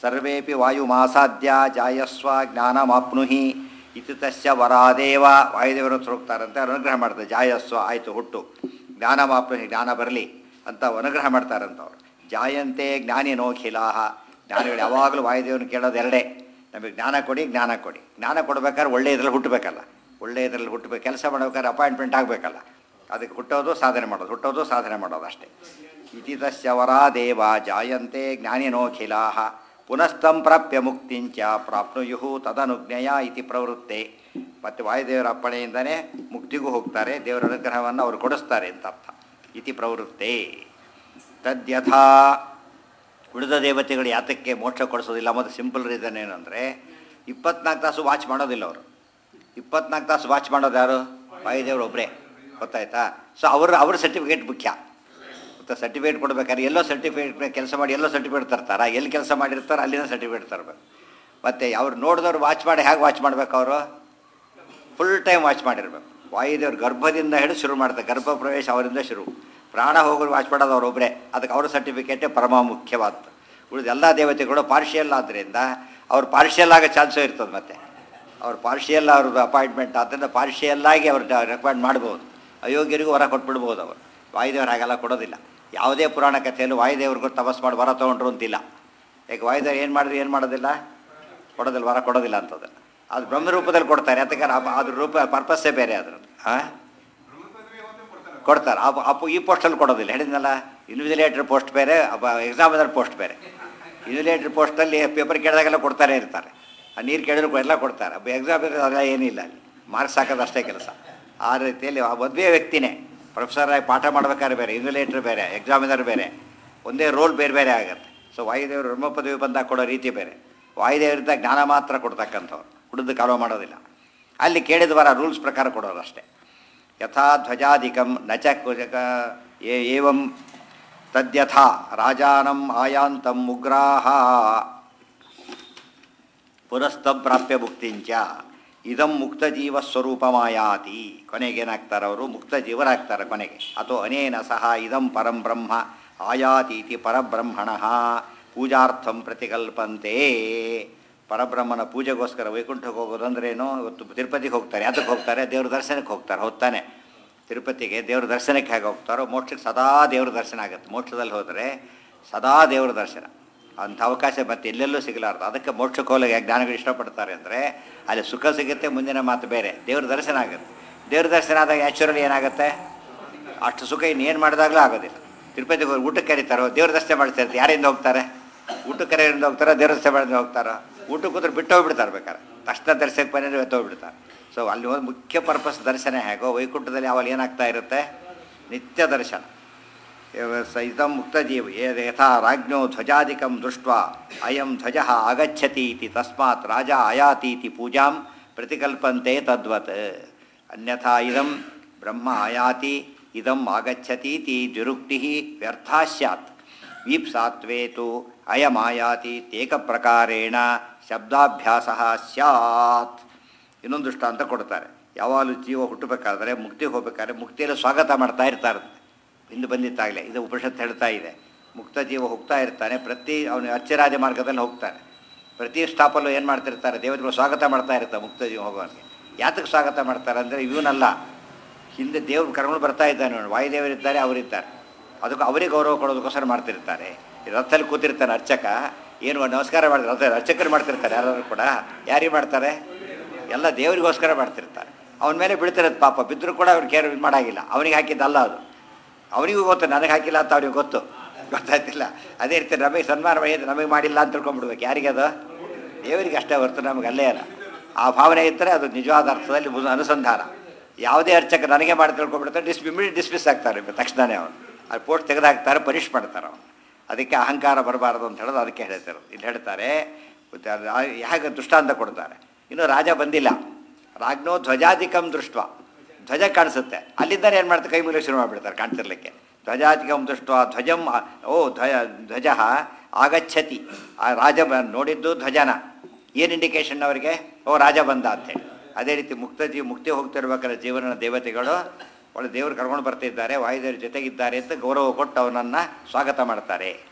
ಸರ್ವೇಪಿ ವಾಯುಮಾಸಾದ್ಯ ಜಾಯಸ್ವ ಜ್ಞಾನಮಾಪ್ನುಹಿ ಇತಿ ತಸ್ಯ ವರಾದೇವ ವಾಯುದೇವರು ಹತ್ರ ಹೋಗ್ತಾರಂತೆ ಅವ್ರು ಅನುಗ್ರಹ ಮಾಡ್ತಾರೆ ಜಾಯಸ್ವ ಆಯಿತು ಹುಟ್ಟು ಜ್ಞಾನಮಾಪ್ನುಹಿ ಜ್ಞಾನ ಬರಲಿ ಅಂತ ಅನುಗ್ರಹ ಮಾಡ್ತಾರಂತವ್ರು ಜಾಯಂತೆ ಜ್ಞಾನಿನೋಖಿಲಾಹ ಜ್ಞಾನಿಗಳು ಯಾವಾಗಲೂ ವಾಯುದೇವನ ಕೇಳೋದು ಎರಡೇ ನಮಗೆ ಜ್ಞಾನ ಕೊಡಿ ಜ್ಞಾನ ಕೊಡಿ ಜ್ಞಾನ ಕೊಡ್ಬೇಕಾದ್ರೆ ಒಳ್ಳೆ ಇದ್ರಲ್ಲಿ ಹುಟ್ಟಬೇಕಲ್ಲ ಒಳ್ಳೆ ಇದ್ರಲ್ಲಿ ಹುಟ್ಟಬೇಕು ಕೆಲಸ ಮಾಡ್ಬೇಕಾದ್ರೆ ಅಪಾಯಿಂಟ್ಮೆಂಟ್ ಆಗಬೇಕಲ್ಲ ಅದಕ್ಕೆ ಹುಟ್ಟೋದು ಸಾಧನೆ ಮಾಡೋದು ಹುಟ್ಟೋದು ಸಾಧನೆ ಮಾಡೋದು ಅಷ್ಟೇ ಇತಿ ತಸ್ಯ ವರಾದೇವ ಜಾಯಂತೆ ಜ್ಞಾನಿನೋಖಿಲಾ ಪುನಸ್ತಂ ಪ್ರಾಪ್ಯ ಮುಕ್ತಿಂಚ ಪ್ರಾಪ್ನುಯು ತದನುಜ್ಞೆಯ ಇತಿ ಪ್ರವೃತ್ತೆ ಮತ್ತು ವಾಯುದೇವರ ಅಪ್ಪಣೆಯಿಂದನೇ ಮುಕ್ತಿಗೂ ಹೋಗ್ತಾರೆ ದೇವರ ಅನುಗ್ರಹವನ್ನು ಅವರು ಕೊಡಿಸ್ತಾರೆ ಅಂತ ಅರ್ಥ ಇತಿ ಪ್ರವೃತ್ತೆ ತದ್ಯಥಾ ಉಳಿದ ದೇವತೆಗಳು ಯಾತಕ್ಕೆ ಮೋಕ್ಷ ಕೊಡಿಸೋದಿಲ್ಲ ಮತ್ತು ಸಿಂಪಲ್ ರೀಸನ್ ಏನು ಅಂದರೆ ಇಪ್ಪತ್ನಾಲ್ಕು ತಾಸು ವಾಚ್ ಮಾಡೋದಿಲ್ಲ ಅವರು ಇಪ್ಪತ್ನಾಲ್ಕು ತಾಸು ವಾಚ್ ಮಾಡೋದು ಯಾರು ವಾಯುದೇವರು ಒಬ್ಬರೇ ಗೊತ್ತಾಯ್ತಾ ಸೊ ಅವ್ರ ಅವ್ರ ಸರ್ಟಿಫಿಕೇಟ್ ಮುಖ್ಯ ಮತ್ತು ಸರ್ಟಿಫಿಕೇಟ್ ಕೊಡ್ಬೇಕಾದ್ರೆ ಎಲ್ಲೋ ಸರ್ಟಿಫಿಕೇಟ್ ಕೆಲಸ ಮಾಡಿ ಎಲ್ಲೋ ಸರ್ಟಿಫಿಕೇಟ್ ತರ್ತಾರ ಎಲ್ಲಿ ಕೆಲಸ ಮಾಡಿರ್ತಾರೋ ಅಲ್ಲಿನ ಸರ್ಟಿಫಿಕೇಟ್ ತರಬೇಕು ಮತ್ತು ಅವ್ರು ನೋಡಿದವ್ರು ವಾಚ್ ಮಾಡಿ ಹೇಗೆ ವಾಚ್ ಮಾಡ್ಬೇಕು ಅವರು ಫುಲ್ ಟೈಮ್ ವಾಚ್ ಮಾಡಿರ್ಬೇಕು ವಾಯುದೇವ್ರ ಗರ್ಭದಿಂದ ಹಿಡಿದು ಶುರು ಮಾಡ್ತಾರೆ ಗರ್ಭ ಪ್ರವೇಶ ಅವರಿಂದ ಶುರು ಪ್ರಾಣ ಹೋಗೋರು ವಾಚ್ ಮಾಡೋದು ಅವರೊಬ್ಬರೇ ಅದಕ್ಕೆ ಅವ್ರ ಸರ್ಟಿಫಿಕೇಟೇ ಪರಮ ಮುಖ್ಯವಾದ್ದು ಉಳಿದ ಎಲ್ಲ ದೇವತೆಗಳು ಪಾರ್ಷಿಯಲ್ ಆದ್ದರಿಂದ ಅವ್ರು ಪಾರ್ಷಿಯಲ್ ಆಗೋ ಚಾನ್ಸು ಇರ್ತದೆ ಮತ್ತೆ ಅವ್ರು ಪಾರ್ಷಿಯಲ್ ಅವ್ರದ್ದು ಅಪಾಯಿಂಟ್ಮೆಂಟ್ ಆದ್ದರಿಂದ ಪಾರ್ಷಿಯಲ್ ಆಗಿ ಅವ್ರು ರೆಕಮೆಂಡ್ ಮಾಡ್ಬೋದು ಅಯೋಗ್ಯರಿಗೂ ಹೊರ ಕೊಟ್ಬಿಡ್ಬೋದು ಅವರು ವಾಯುದೇವ್ರು ಹಾಗೆಲ್ಲ ಕೊಡೋದಿಲ್ಲ ಯಾವುದೇ ಪುರಾಣ ಕಥೆಯಲ್ಲೂ ವಾಯುದೇವ್ರಿಗೂ ತಪಸ್ ಮಾಡಿ ವರ ತೊಗೊಂಡ್ರು ಅಂತಿಲ್ಲ ಯಾಕೆ ವಾಯುದೇವ್ರು ಏನು ಮಾಡಿದ್ರು ಏನು ಮಾಡೋದಿಲ್ಲ ಕೊಡೋದಿಲ್ಲ ವರ ಕೊಡೋದಿಲ್ಲ ಅಂತದ್ದು ಅದು ಬ್ರಹ್ಮ ರೂಪದಲ್ಲಿ ಕೊಡ್ತಾರೆ ಯಾಕಂದ್ರೆ ಆ- ಅದ್ರ ರೂಪ ಪರ್ಪಸ್ಸೇ ಬೇರೆ ಅದ್ರ ಹಾಂ ಕೊಡ್ತಾರೆ ಅಪ್ಪ ಅಪ್ಪು ಈ ಪೋಸ್ಟಲ್ಲಿ ಕೊಡೋದಿಲ್ಲ ಹೇಳಿದ್ನಲ್ಲ ಇನ್ವಿಜಿಲೇಟರ್ ಪೋಸ್ಟ್ ಬೇರೆ ಎಕ್ಸಾಮಿನರ್ ಪೋಸ್ಟ್ ಬೇರೆ ಇನ್ವಿಜಿಲೇಟರ್ ಪೋಸ್ಟಲ್ಲಿ ಪೇಪರ್ ಕೇಳಿದಾಗೆಲ್ಲ ಕೊಡ್ತಾನೆ ಇರ್ತಾರೆ ಆ ನೀರು ಕೇಳಿದ್ರು ಎಲ್ಲ ಕೊಡ್ತಾರೆ ಎಕ್ಸಾಮಿನರ್ ಅದೆಲ್ಲ ಏನಿಲ್ಲ ಅಲ್ಲಿ ಮಾರ್ಕ್ಸ್ ಹಾಕೋದು ಅಷ್ಟೇ ಕೆಲಸ ಆ ರೀತಿಯಲ್ಲಿ ಆ ಮದುವೆ ವ್ಯಕ್ತಿನೇ ಪ್ರೊಫೆಸರ್ ಆಗಿ ಪಾಠ ಮಾಡ್ಬೇಕಾದ್ರೆ ಬೇರೆ ಇನ್ವಿಜಿಲೇಟರ್ ಬೇರೆ ಎಕ್ಸಾಮಿನರ್ ಬೇರೆ ಒಂದೇ ರೋಲ್ ಬೇರೆ ಬೇರೆ ಆಗುತ್ತೆ ಸೊ ವಾಯುದೇವರು ಬ್ರಹ್ಮ ಪದವಿ ಬಂದಾಗ ಕೊಡೋ ರೀತಿ ಬೇರೆ ವಾಯುದೇವರಿಂದ ಜ್ಞಾನ ಮಾತ್ರ ಕೊಡ್ತಕ್ಕಂಥವ್ರು ಹುಡಿದು ಕಾಲೋ ಮಾಡೋದಿಲ್ಲ ಅಲ್ಲಿ ಕೇಳಿದ ವರ ರೂಲ್ಸ್ ಪ್ರಕಾರ ಕೊಡೋರು ಅಷ್ಟೇ ಯಥಾ ಧ್ವಜಾದಿಕಂ ನ ಚ ಕುಜಕ ಏ- ಏವಂ ತದ್ಯಥಾ ರಾಜಾನಂ ಆಯಾಂತಂ ಉಗ್ರಾಹ ಪುನಸ್ತಂ ಪ್ರಾಪ್ಯ ಮುಕ್ತಿಂಚ ಇದಂ ಮುಕ್ತ ಜೀವ ಸ್ವರೂಪಮಾಯಾತಿ ಕೊನೆಗೇನಾಗ್ತಾರೆ ಅವರು ಮುಕ್ತ ಜೀವರಾಗ್ತಾರೆ ಕೊನೆಗೆ ಅಥವಾ ಅನೇನ ಸಹ ಇದಂ ಪರಂ ಬ್ರಹ್ಮ ಆಯಾತೀತಿ ಪರಬ್ರಹ್ಮಣ ಪೂಜಾರ್ಥಂ ಪ್ರತಿಕಲ್ಪಂತೆ ಪರಬ್ರಹ್ಮನ ಪೂಜೆಗೋಸ್ಕರ ವೈಕುಂಠಕ್ಕೆ ಹೋಗೋದು ಅಂದ್ರೇನು ಇವತ್ತು ತಿರುಪತಿಗೆ ಹೋಗ್ತಾರೆ ಅದಕ್ಕೆ ಹೋಗ್ತಾರೆ ದೇವ್ರ ದರ್ಶನಕ್ಕೆ ಹೋಗ್ತಾರೆ ಹೊತ್ತಾನೆ ತಿರುಪತಿಗೆ ದೇವ್ರ ದರ್ಶನಕ್ಕೆ ಹೇಗೆ ಹೋಗ್ತಾರೋ ಮೋಕ್ಷಕ್ಕೆ ಸದಾ ದೇವ್ರ ದರ್ಶನ ಆಗುತ್ತೆ ಮೋಕ್ಷದಲ್ಲಿ ಹೋದರೆ ಸದಾ ದೇವ್ರ ದರ್ಶನ ಅಂಥ ಅವಕಾಶ ಮತ್ತೆ ಎಲ್ಲೆಲ್ಲೂ ಸಿಗಲಾರ್ದು ಅದಕ್ಕೆ ಮೋಕ್ಷಕ್ಕೆ ಹೋಗಲಿಕ್ಕೆ ಜ್ಞಾನಿಗಳು ಇಷ್ಟಪಡ್ತಾರೆ ಅಂದರೆ ಅಲ್ಲಿ ಸುಖ ಸಿಗುತ್ತೆ ಮುಂದಿನ ಮಾತು ಬೇರೆ ದೇವ್ರ ದರ್ಶನ ಆಗುತ್ತೆ ದೇವ್ರ ದರ್ಶನ ಆದಾಗ ನ್ಯಾಚುರಲಿ ಏನಾಗುತ್ತೆ ಅಷ್ಟು ಸುಖ ಇನ್ನೇನು ಮಾಡಿದಾಗಲೂ ಆಗೋದಿಲ್ಲ ತಿರುಪತಿಗೆ ಹೋಗಿ ಊಟಕ್ಕೆ ಕರೀತಾರೋ ದೇವ್ರ ದರ್ಶನ ಮಾಡ್ತಾ ಇರ್ತಾರೆ ಯಾರಿಂದ ಹೋಗ್ತಾರೆ ಊಟಕ್ಕೆ ಕರೆಯಿಂದ ಹೋಗ್ತಾರೋ ದೇವ್ರ ದರ್ಶನ ಮಾಡಿದ್ರೆ ಹೋಗ್ತಾರೋ ಊಟಕ್ಕೆ ಕೂತ್ರೆ ಬಿಟ್ಟು ಹೋಗ್ಬಿಡ್ತಾರೆ ಬೇಕಾರೆ ತಕ್ಷಣ ದರ್ಶನಕ್ಕೆ ಬಂದರೆ ಎತ್ತೋಗ್ಬಿಡ್ತಾರೆ ಸೊ ಅಲ್ಲಿ ಒಂದು ಮುಖ್ಯ ಪರ್ಪಸ್ ದರ್ಶನ ಹೇಗೋ ವೈಕುಂಠದಲ್ಲಿ ಅವಾಗ ಏನಾಗ್ತಾ ಇರುತ್ತೆ ನಿತ್ಯ ದರ್ಶನ ಇದಂ ಮುಕ್ತಜೀವ ಏ- ಯಥಾ ರಾಜ್ಞೋ ಧ್ವಜಾದಿಕಂ ದೃಷ್ಟ ಅಯಂ ಧ್ವಜ ಆಗಚ್ಚತಿ ಇತಿ ತಸ್ಮಾತ್ ರಾಜ ಆಯಾತೀತಿ ಪೂಜಾಂ ಪ್ರತಿಕಲ್ಪಂತೆ ತದ್ವತ್ ಅನ್ಯಥಾ ಇದಂ ಬ್ರಹ್ಮ ಆಯಾತಿ ಇದಂ ಆಗಚ್ಚತೀತಿ ದ್ವಿರುಕ್ತಿ ವ್ಯರ್ಥಾ ಸ್ಯಾತ್ ವೀಪ್ಸಾತ್ವೇ ತು ಅಯಮಾಯಾತಿ ತೇಕ ಪ್ರಕಾರೇಣ ಶಬ್ದಾಭ್ಯಾಸ ಸ್ಯಾತ್ ಇನ್ನೊಂದು ದೃಷ್ಟಾಂತ ಕೊಡ್ತಾರೆ ಯಾವಾಗಲೂ ಜೀವ ಹುಟ್ಟಬೇಕಾದ್ರೆ ಮುಕ್ತಿ ಹೋಗ್ಬೇಕಾದ್ರೆ ಮುಕ್ತಿಯಲ್ಲಿ ಸ್ವಾಗತ ಮಾಡ್ತಾ ಇರ್ತಾರೆ ಹಿಂದೆ ಬಂದಿತ್ತಾಗಲೇ ಇದು ಉಪನಿಷತ್ ಹೇಳ್ತಾ ಇದೆ ಮುಕ್ತ ಜೀವ ಹೋಗ್ತಾ ಇರ್ತಾನೆ ಪ್ರತಿ ಅವನು ಅಚ್ಚರಾಜ ಮಾರ್ಗದಲ್ಲಿ ಹೋಗ್ತಾನೆ ಪ್ರತಿ ಸ್ಟಾಪಲ್ಲೂ ಏನು ಮಾಡ್ತಿರ್ತಾರೆ ದೇವತೆಗಳು ಸ್ವಾಗತ ಮಾಡ್ತಾ ಇರ್ತಾರೆ ಮುಕ್ತ ಜೀವ ಹೋಗೋನಿಗೆ ಯಾತಕ್ಕೆ ಸ್ವಾಗತ ಮಾಡ್ತಾರೆ ಅಂದರೆ ಇವನಲ್ಲ ಹಿಂದೆ ದೇವ್ರು ಕರ್ಕೊಂಡು ಬರ್ತಾ ಇದ್ದಾನೆ ಅವನು ವಾಯುದೇವರಿದ್ದಾರೆ ಅವರಿದ್ದಾರೆ ಅದಕ್ಕೆ ಅವರಿಗೆ ಗೌರವ ಕೊಡೋದಕ್ಕೋಸ್ಕರ ಮಾಡ್ತಿರ್ತಾರೆ ಈ ರಥದಲ್ಲಿ ಕೂತಿರ್ತಾನೆ ಅರ್ಚಕ ಏನು ನಮಸ್ಕಾರ ಮಾಡಿದ್ರೆ ರಥ ಅರ್ಚಕರು ಮಾಡ್ತಿರ್ತಾರೆ ಯಾರು ಕೂಡ ಯಾರಿಗೆ ಮಾಡ್ತಾರೆ ಎಲ್ಲ ದೇವರಿಗೋಸ್ಕರ ಮಾಡ್ತಿರ್ತಾರೆ ಅವನ ಮೇಲೆ ಬೀಳ್ತಿರೋದು ಪಾಪ ಬಿದ್ದರೂ ಕೂಡ ಅವ್ರು ಕೇರ್ ಇದು ಮಾಡಾಗಿಲ್ಲ ಅವನಿಗೆ ಹಾಕಿದ್ದಲ್ಲ ಅದು ಅವನಿಗೂ ಗೊತ್ತು ನನಗೆ ಹಾಕಿಲ್ಲ ಅಂತ ಅವನಿಗೆ ಗೊತ್ತು ಗೊತ್ತಾಯ್ತಿಲ್ಲ ಅದೇ ರೀತಿ ನಮಗೆ ಸನ್ಮಾನ ಮಾಡಿದ್ರೆ ನಮಗೆ ಮಾಡಿಲ್ಲ ಅಂತ ತಿಳ್ಕೊಂಡ್ಬಿಡ್ಬೇಕು ಯಾರಿಗೆ ಅದು ದೇವರಿಗೆ ಅಷ್ಟೇ ಹೊರತು ನಮಗೆ ಅಲ್ಲೇ ಅಲ್ಲ ಆ ಭಾವನೆ ಇದ್ದರೆ ಅದು ನಿಜವಾದ ಅರ್ಥದಲ್ಲಿ ಮುದ- ಅನುಸಂಧಾನ ಯಾವುದೇ ಅರ್ಚಕ ನನಗೆ ಮಾಡಿ ತಿಳ್ಕೊಂಡ್ಬಿಡ್ತಾರೆ ಡಿಸ್ ಇಮಿಡಿಯೇಟ್ ಡಿಸ್ಮಿಸ್ ಆಗ್ತಾರೆ ತಕ್ಷಣವೇ ಅವನು ಅದು ಪೋಸ್ಟ್ ತೆಗೆದಾಕ್ತಾರೆ ಪನಿಷ್ ಮಾಡ್ತಾರೆ ಅವನು ಅದಕ್ಕೆ ಅಹಂಕಾರ ಬರಬಾರದು ಅಂತ ಹೇಳೋದು ಅದಕ್ಕೆ ಹೇಳ್ತಾರೆ ಇಲ್ಲಿ ಹೇಳ್ತಾರೆ ಮತ್ತೆ ಅದು ಆ- ಹೇಗೆ ದೃಷ್ಟಾಂತ ಕೊಡ್ತಾರೆ ಇನ್ನು ರಾಜ ಬಂದಿಲ್ಲ ರಾಜ್ಞೋ ಧ್ವಜಾಧಿಕಂ ದೃಷ್ಟ ಧ್ವಜ ಕಾಣಿಸುತ್ತೆ ಅಲ್ಲಿಂದ ಏನು ಮಾಡ್ತಾರೆ ಕೈ ಮುಗಿಲಿ ಶುರು ಮಾಡಿಬಿಡ್ತಾರೆ ಕಾಣ್ತಿರ್ಲಿಕ್ಕೆ ಧ್ವಜಾಧಿಕಂ ದೃಷ್ಟ ಧ್ವಜಂ ಆ- ಓ ಧ್ವಜ ಧ್ವಜ ಆಗಚ್ಚತಿ ಆ ರಾಜ ಬ- ನೋಡಿದ್ದು ಧ್ವಜನ ಏನು ಇಂಡಿಕೇಶನ್ ಅವರಿಗೆ ಓ ರಾಜ ಬಂದ ಅಂತೇಳಿ ಅದೇ ರೀತಿ ಮುಕ್ತ ಜೀವ ಮುಕ್ತಿ ಹೋಗ್ತಿರ್ಬೇಕಾದ್ರೆ ಜೀವನ ದೇವತೆಗಳು ಒಳ್ಳೆ ದೇವರು ಕರ್ಕೊಂಡು ಬರ್ತಿದ್ದಾರೆ ವಾಯುದೇವ್ರ ಜೊತೆಗಿದ್ದಾರೆ ಅಂತ ಗೌರವ ಕೊಟ್ಟು ಅವನನ್ನು ಸ್ವಾಗತ ಮಾಡ್ತಾರೆ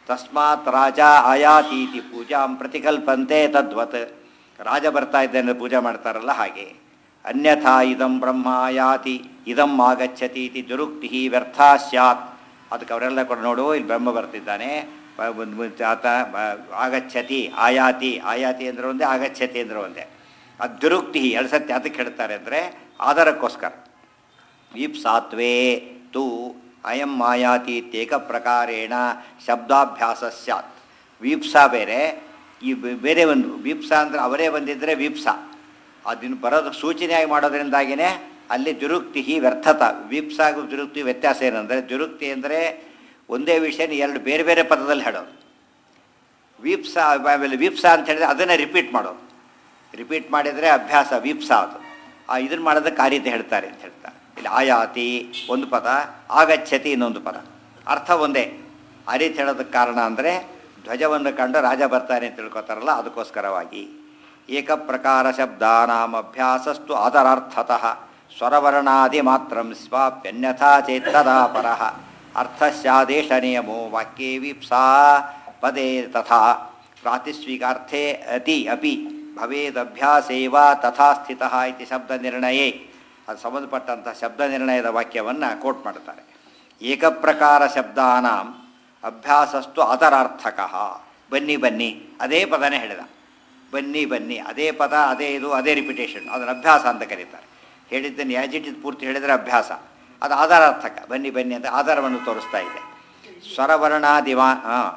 ತಸ್ಮಾತ್ ರಾಜ ಆಯಾತೀತಿ ಪೂಜಾಂ ಪ್ರತಿಕಲ್ಪಂತೆ ತದ್ವತ್ ರಾಜ ಬರ್ತಾ ಇದ್ದಾನೆ ಪೂಜೆ ಮಾಡ್ತಾರಲ್ಲ ಹಾಗೆ ಅನ್ಯಥಾ ಇದಂ ಬ್ರಹ್ಮ ಆಯಾತಿ ಇದಂ ಆಗಚ್ಚತಿ ಇತಿ ದುರುಕ್ತಿ ವ್ಯರ್ಥ ಸ್ಯಾತ್ ಅದಕ್ಕೆ ಅವರೆಲ್ಲ ಕೂಡ ನೋಡು ಇಲ್ಲಿ ಬ್ರಹ್ಮ ಬರ್ತಿದ್ದಾನೆ ಬ- ಬ- ಬ- ಆತ ಬ- ಆಗಚ್ಚತಿ ಆಯಾತಿ ಆಯಾತಿ ಅಂದ್ರೆ ಒಂದೇ ಆಗಚ್ಚತಿ ಅಂದ್ರೆ ಒಂದೇ ಅದು ದುರುಕ್ತಿ ಎರಡು ಸತಿ ಅದಕ್ಕೆ ಹೇಳ್ತಾರೆ ಅಂದರೆ ಆಧಾರಕ್ಕೋಸ್ಕರ ವೀಪ್ಸಾತ್ವೇ ತು ಅಯಂ ಮಾಯಾತಿ ಇತ್ಯೇಕ ಪ್ರಕಾರೇಣ ಶಬ್ದಾಭ್ಯಾಸ ಸ್ಯಾತ್ ವೀಪ್ಸಾ ಬೇರೆ ಈ ಬೆ- ಬೇರೆ ಒಂದು ವೀಪ್ಸಾ ಅಂದರೆ ಅವರೇ ಬಂದಿದ್ದರೆ ವೀಪ್ಸಾ ಅದನ್ನು ಬರೋದು ಸೂಚನೆಯಾಗಿ ಮಾಡೋದ್ರಿಂದಾಗಿಯೇ ಅಲ್ಲಿ ದುರುಕ್ತಿ ವ್ಯರ್ಥತ ವೀಪ್ಸಾಗೂ ದುರುಕ್ತಿ ವ್ಯತ್ಯಾಸ ಏನಂದರೆ ದುರುಕ್ತಿ ಅಂದರೆ ಒಂದೇ ವಿಷಯನ ಎರಡು ಬೇರೆ ಬೇರೆ ಪದದಲ್ಲಿ ಹೇಳೋದು ವೀಪ್ಸಾ ಆಮೇಲೆ ವೀಪ್ಸಾ ಅಂತ ಹೇಳಿದ್ರೆ ಅದನ್ನೇ ರಿಪೀಟ್ ಮಾಡೋದು ರಿಪೀಟ್ ಮಾಡಿದರೆ ಅಭ್ಯಾಸ ವೀಪ್ಸಾ ಅದು ಆ ಇದನ್ನು ಮಾಡೋದಕ್ಕೆ ಆ ರೀತಿ ಹೇಳ್ತಾರೆ ಅಂತ ಹೇಳ್ತಾರೆ ಇಲ್ಲಿ ಆಯಾತಿ ಒಂದು ಪದ ಆಗಚ್ಚತಿ ಇನ್ನೊಂದು ಪದ ಅರ್ಥ ಒಂದೇ ಆ ರೀತಿ ಹೇಳೋದಕ್ಕೆ ಕಾರಣ ಅಂದರೆ ಧ್ವಜವನ್ನು ಕಂಡು ರಾಜ ಬರ್ತಾನೆ ಅಂತ ತಿಳ್ಕೊತಾರಲ್ಲ ಅದಕ್ಕೋಸ್ಕರವಾಗಿ ಏಕಪ್ರಕಾರ ಶಬ್ದಾನಾಂ ಅಭ್ಯಾಸಸ್ತು ಆದರಾರ್ಥತಃ ಸ್ವರವರ್ಣಾದಿ ಮಾತ್ರಂ ಸ್ವಾಪ್ಯನ್ಯಥಾ ಚೇತ್ತದಾ ಪರಃ ಅರ್ಥಸ್ಯಾದೇಶ ನಿಯಮೋ ವಾಕ್ಯೇ ವೀಪ್ಸಾ ಪದೇ ತಥಾ ಪ್ರಾತಿಸ್ವಿಕಾರ್ಥೇ ಅತಿ ಅಪಿ ಭವೇದಭ್ಯಾಸೇವ ತಥಾ ಸ್ಥಿತಃ ಇತಿ ಶಬ್ದ ನಿರ್ಣಯೇ ಅದು ಸಂಬಂಧಪಟ್ಟಂಥ ಶಬ್ದ ನಿರ್ಣಯದ ವಾಕ್ಯವನ್ನು ಕೋಟ್ ಮಾಡ್ತಾರೆ ಏಕಪ್ರಕಾರ ಶಬ್ದಾನಾಂ ಅಭ್ಯಾಸಸ್ತು ಅದರಾರ್ಥಕ ಬನ್ನಿ ಬನ್ನಿ ಅದೇ ಪದನೇ ಹೇಳಿದ ಬನ್ನಿ ಬನ್ನಿ ಅದೇ ಪದ ಅದೇ ಇದು ಅದೇ ರಿಪಿಟೇಷನ್ ಅದನ್ನು ಅಭ್ಯಾಸ ಅಂತ ಕರೀತಾರೆ ಹೇಳಿದ್ದನ್ನು ಯಾಜಿಟಿದ್ ಪೂರ್ತಿ ಹೇಳಿದರೆ ಅಭ್ಯಾಸ ಅದು ಆಧಾರಾರ್ಥಕ ಬನ್ನಿ ಬನ್ನಿ ಅಂತ ಆಧಾರವನ್ನು ತೋರಿಸ್ತಾ ಇದೆ ಸ್ವರವರ್ಣಾದಿವಾ ಹಾಂ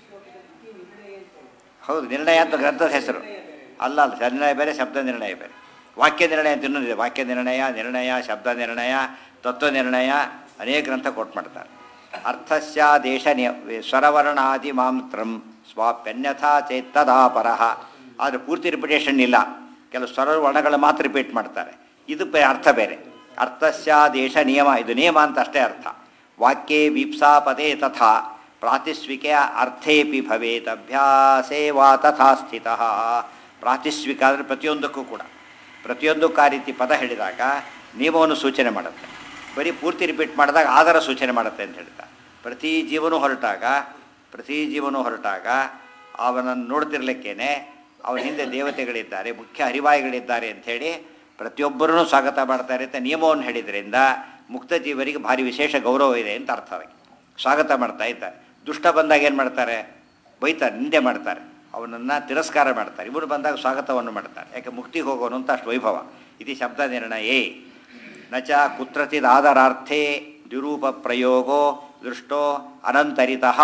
ಹೌದು ನಿರ್ಣಯ ಅಂತ ಗ್ರಂಥದ ಹೆಸರು ಅಲ್ಲ ಅಲ್ಲ ನಿರ್ಣಯ ಬೇರೆ ಶಬ್ದ ನಿರ್ಣಯ ಬೇರೆ ವಾಕ್ಯ ನಿರ್ಣಯ ಅಂತ ಇನ್ನೊಂದಿದೆ ವಾಕ್ಯ ನಿರ್ಣಯ ನಿರ್ಣಯ ಶಬ್ದ ನಿರ್ಣಯ ತತ್ವ ನಿರ್ಣಯ ಅನೇಕ ಗ್ರಂಥ ಕೊಟ್ಟು ಮಾಡ್ತಾರೆ ಅರ್ಥಸ್ಯಾದೇಶ ನಿಯ ಸ್ವರವರ್ಣಾದಿ ಮಾತ್ರಂ ಸ್ವಾಪ್ಯನ್ಯಥಾ ಚೇತ್ತದಾ ಪರಃ ಆದರೆ ಪೂರ್ತಿ ರಿಪಿಟೇಷನ್ ಇಲ್ಲ ಕೆಲವು ಸ್ವರ ವರ್ಣಗಳು ಮಾತ್ರ ರಿಪೀಟ್ ಮಾಡ್ತಾರೆ ಇದು ಬೇ- ಅರ್ಥ ಬೇರೆ ಅರ್ಥಸ್ಯಾದೇಶ ನಿಯಮ ಇದು ನಿಯಮ ಅಂತ ಅಷ್ಟೇ ಅರ್ಥ ವಾಕ್ಯೇ ವೀಪ್ಸಾಪದೇ ತಥಾ ಪ್ರಾತಿಸ್ವಿಕೆಯ ಅರ್ಥೇಪಿ ಭವೇತ್ ಅಭ್ಯಾಸೇ ವಾ ತಥಾ ಸ್ಥಿತಃ ಪ್ರಾತಿಸ್ವಿಕ ಅಂದರೆ ಪ್ರತಿಯೊಂದಕ್ಕೂ ಕೂಡ ಪ್ರತಿಯೊಂದಕ್ಕೂ ಆ ರೀತಿ ಪದ ಹೇಳಿದಾಗ ನಿಯಮವನ್ನು ಸೂಚನೆ ಮಾಡುತ್ತೆ ಬರೀ ಪೂರ್ತಿ ರಿಪೀಟ್ ಮಾಡಿದಾಗ ಆಧಾರ ಸೂಚನೆ ಮಾಡುತ್ತೆ ಅಂತ ಹೇಳ್ತಾರೆ ಪ್ರತಿ ಜೀವನೂ ಹೊರಟಾಗ ಪ್ರತಿ ಜೀವನೂ ಹೊರಟಾಗ ಅವನನ್ನು ನೋಡ್ತಿರ್ಲಿಕ್ಕೇನೆ ಅವನ ಹಿಂದೆ ದೇವತೆಗಳಿದ್ದಾರೆ ಮುಖ್ಯ ಹರಿವಾಯಿಗಳಿದ್ದಾರೆ ಅಂಥೇಳಿ ಪ್ರತಿಯೊಬ್ಬರೂ ಸ್ವಾಗತ ಮಾಡ್ತಾರೆ ಅಂತ ನಿಯಮವನ್ನು ಹೇಳಿದ್ರಿಂದ ಮುಕ್ತ ಜೀವರಿಗೆ ಭಾರಿ ವಿಶೇಷ ಗೌರವ ಇದೆ ಅಂತ ಅರ್ಥ ಅದಕ್ಕೆ ಸ್ವಾಗತ ಮಾಡ್ತಾ ಇದ್ದಾರೆ ದುಷ್ಟ ಬಂದಾಗ ಏನು ಮಾಡ್ತಾರೆ ಬೈತಾರೆ ನಿಂದೆ ಮಾಡ್ತಾರೆ ಅವನನ್ನು ತಿರಸ್ಕಾರ ಮಾಡ್ತಾರೆ ಇವರು ಬಂದಾಗ ಸ್ವಾಗತವನ್ನು ಮಾಡ್ತಾರೆ ಯಾಕೆ ಮುಕ್ತಿಗೆ ಹೋಗೋನು ಅಂತ ಅಷ್ಟು ವೈಭವ ಇದು ಶಬ್ದ ನಿರ್ಣಯೇ ನ ಚ ಕುತ್ರಚಿದಾದರಾರ್ಥೇ ದ್ವಿರೂಪ ಪ್ರಯೋಗೋ ದೃಷ್ಟೋ ಅನಂತರಿತಃ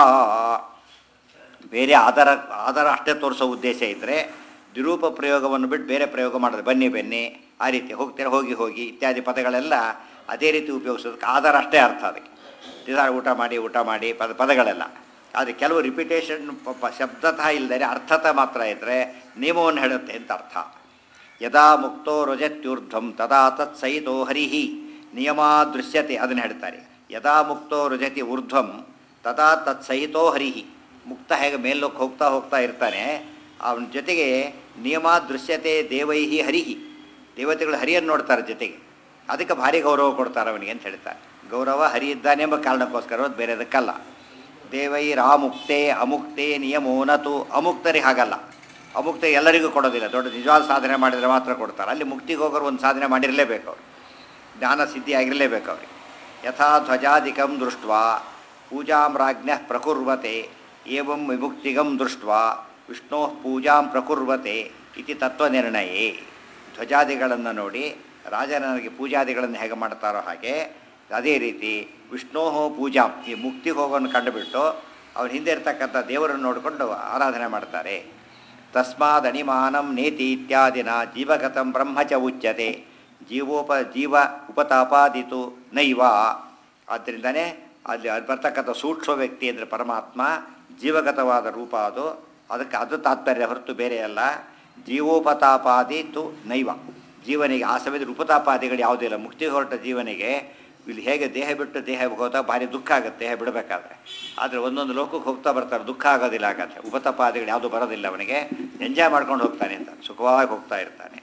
ಬೇರೆ ಆಧಾರ ಆಧಾರ ಅಷ್ಟೇ ತೋರಿಸೋ ಉದ್ದೇಶ ಇದ್ದರೆ ದ್ವಿರೂಪ ಪ್ರಯೋಗವನ್ನು ಬಿಟ್ಟು ಬೇರೆ ಪ್ರಯೋಗ ಮಾಡೋದು ಬನ್ನಿ ಬನ್ನಿ ಆ ರೀತಿ ಹೋಗ್ತೀರ ಹೋಗಿ ಹೋಗಿ ಇತ್ಯಾದಿ ಪದಗಳೆಲ್ಲ ಅದೇ ರೀತಿ ಉಪಯೋಗಿಸೋದಕ್ಕೆ ಆಧಾರ ಅಷ್ಟೇ ಅರ್ಥ ಅದಕ್ಕೆ ದಿನ ಊಟ ಮಾಡಿ ಊಟ ಮಾಡಿ ಪದ ಪದಗಳೆಲ್ಲ ಆದರೆ ಕೆಲವು ರಿಪಿಟೇಷನ್ ಶಬ್ದತಃ ಇಲ್ಲದೆ ಅರ್ಥತಃ ಮಾತ್ರ ಇದ್ದರೆ ನಿಯಮವನ್ನು ಹೇಳುತ್ತೆ ಅಂತ ಅರ್ಥ ಯದಾ ಮುಕ್ತೋ ರುಜತ್ಯೂರ್ಧ್ವಂ ತದಾ ತತ್ಸಹಿತೋ ಹರಿಹಿ ನಿಯಮ ದೃಶ್ಯತೆ ಅದನ್ನು ಹೇಳ್ತಾರೆ ಯದಾ ಮುಕ್ತೋ ರುಜತಿ ಊರ್ಧ್ವಂ ತದಾ ತತ್ಸಹಿತೋ ಹರಿಹಿ ಮುಕ್ತ ಹೇಗೆ ಮೇಲ್ಲೋಕ್ಕೆ ಹೋಗ್ತಾ ಹೋಗ್ತಾ ಇರ್ತಾನೆ ಅವನ ಜೊತೆಗೆ ನಿಯಮ ದೃಶ್ಯತೆ ದೇವೈಹಿ ಹರಿಹಿ ದೇವತೆಗಳು ಹರಿಯನ್ನು ನೋಡ್ತಾರೆ ಜೊತೆಗೆ ಅದಕ್ಕೆ ಭಾರಿ ಗೌರವ ಕೊಡ್ತಾರೆ ಅವನಿಗೆ ಅಂತ ಹೇಳ್ತಾರೆ ಗೌರವ ಹರಿ ಇದ್ದಾನೆ ಎಂಬ ಕಾರಣಕ್ಕೋಸ್ಕರ ಅದು ಬೇರೆದಕ್ಕಲ್ಲ ದೇವೈರಾಮುಕ್ತೆ ಅಮುಕ್ತೆ ನಿಯಮೋನತು ಅಮುಕ್ತರಿಗೆ ಹಾಗಲ್ಲ ಅಮುಕ್ತ ಎಲ್ಲರಿಗೂ ಕೊಡೋದಿಲ್ಲ ದೊಡ್ಡ ನಿಜವಾದ ಸಾಧನೆ ಮಾಡಿದರೆ ಮಾತ್ರ ಕೊಡ್ತಾರೆ ಅಲ್ಲಿ ಮುಕ್ತಿಗೆ ಹೋಗೋರು ಒಂದು ಸಾಧನೆ ಮಾಡಿರಲೇಬೇಕು ಅವರು ಜ್ಞಾನ ಸಿದ್ಧಿ ಆಗಿರಲೇಬೇಕು ಅವ್ರಿಗೆ ಯಥಾ ಧ್ವಜಾದಿಕಂ ದೃಷ್ಟ ಪೂಜಾಂ ರಾಜ್ಞ ಪ್ರಕುರ್ವತೆ ಏವಂ ವಿಮುಕ್ತಿಗಂ ದೃಷ್ಟ ವಿಷ್ಣೋ ಪೂಜಾಂ ಪ್ರಕುರ್ವತೆ ಇತಿ ತತ್ವನಿರ್ಣಯೇ ಧ್ವಜಾದಿಗಳನ್ನು ನೋಡಿ ರಾಜನಿಗೆ ಪೂಜಾದಿಗಳನ್ನು ಹೇಗೆ ಮಾಡ್ತಾರೋ ಹಾಗೆ ಅದೇ ರೀತಿ ವಿಷ್ಣೋ ಪೂಜಾಂ ಈ ಮುಕ್ತಿಗೆ ಹೋಗೋನ್ನು ಕಂಡುಬಿಟ್ಟು ಅವ್ರ ಹಿಂದೆ ಇರ್ತಕ್ಕಂಥ ದೇವರನ್ನು ನೋಡಿಕೊಂಡು ಆರಾಧನೆ ಮಾಡ್ತಾರೆ ತಸ್ಮಾದ್ ಅಣಿಮಾನಂ ನೇತಿ ಇತ್ಯಾದಿನ ಜೀವಗತಂ ಬ್ರಹ್ಮ ಚ ಉಚ್ಯತೆ ಜೀವೋಪ ಜೀವ ಉಪತಾಪಾದಿತು ನೈವ ಆದ್ದರಿಂದನೇ ಅಲ್ಲಿ ಅಲ್ಲಿ ಬರ್ತಕ್ಕಂಥ ಸೂಕ್ಷ್ಮ ವ್ಯಕ್ತಿ ಅಂದರೆ ಪರಮಾತ್ಮ ಜೀವಗತವಾದ ರೂಪ ಅದು ಅದಕ್ಕೆ ಅದು ತಾತ್ಪರ್ಯ ಹೊರತು ಬೇರೆ ಅಲ್ಲ ಜೀವೋಪತಾಪಾದಿತು ನೈವ ಜೀವನಿಗೆ ಆ ಸಮಯದಲ್ಲಿ ಉಪತಾಪಾದಿಗಳು ಯಾವುದೂ ಇಲ್ಲ ಮುಕ್ತಿ ಹೊರಟ ಜೀವನಿಗೆ ಇಲ್ಲಿ ಹೇಗೆ ದೇಹ ಬಿಟ್ಟು ದೇಹ ಹೋದಾಗ ಭಾರಿ ದುಃಖ ಆಗುತ್ತೆ ದೇಹ ಬಿಡಬೇಕಾದ್ರೆ ಆದರೆ ಒಂದೊಂದು ಲೋಕಕ್ಕೆ ಹೋಗ್ತಾ ಬರ್ತಾರೆ ದುಃಖ ಆಗೋದಿಲ್ಲ ಆಗತ್ತೆ ಉಪತಪಾದಿಗಳು ಯಾವುದು ಬರೋದಿಲ್ಲ ಅವನಿಗೆ ಎಂಜಾಯ್ ಮಾಡ್ಕೊಂಡು ಹೋಗ್ತಾನೆ ಅಂತ ಸುಖವಾಗಿ ಹೋಗ್ತಾ ಇರ್ತಾನೆ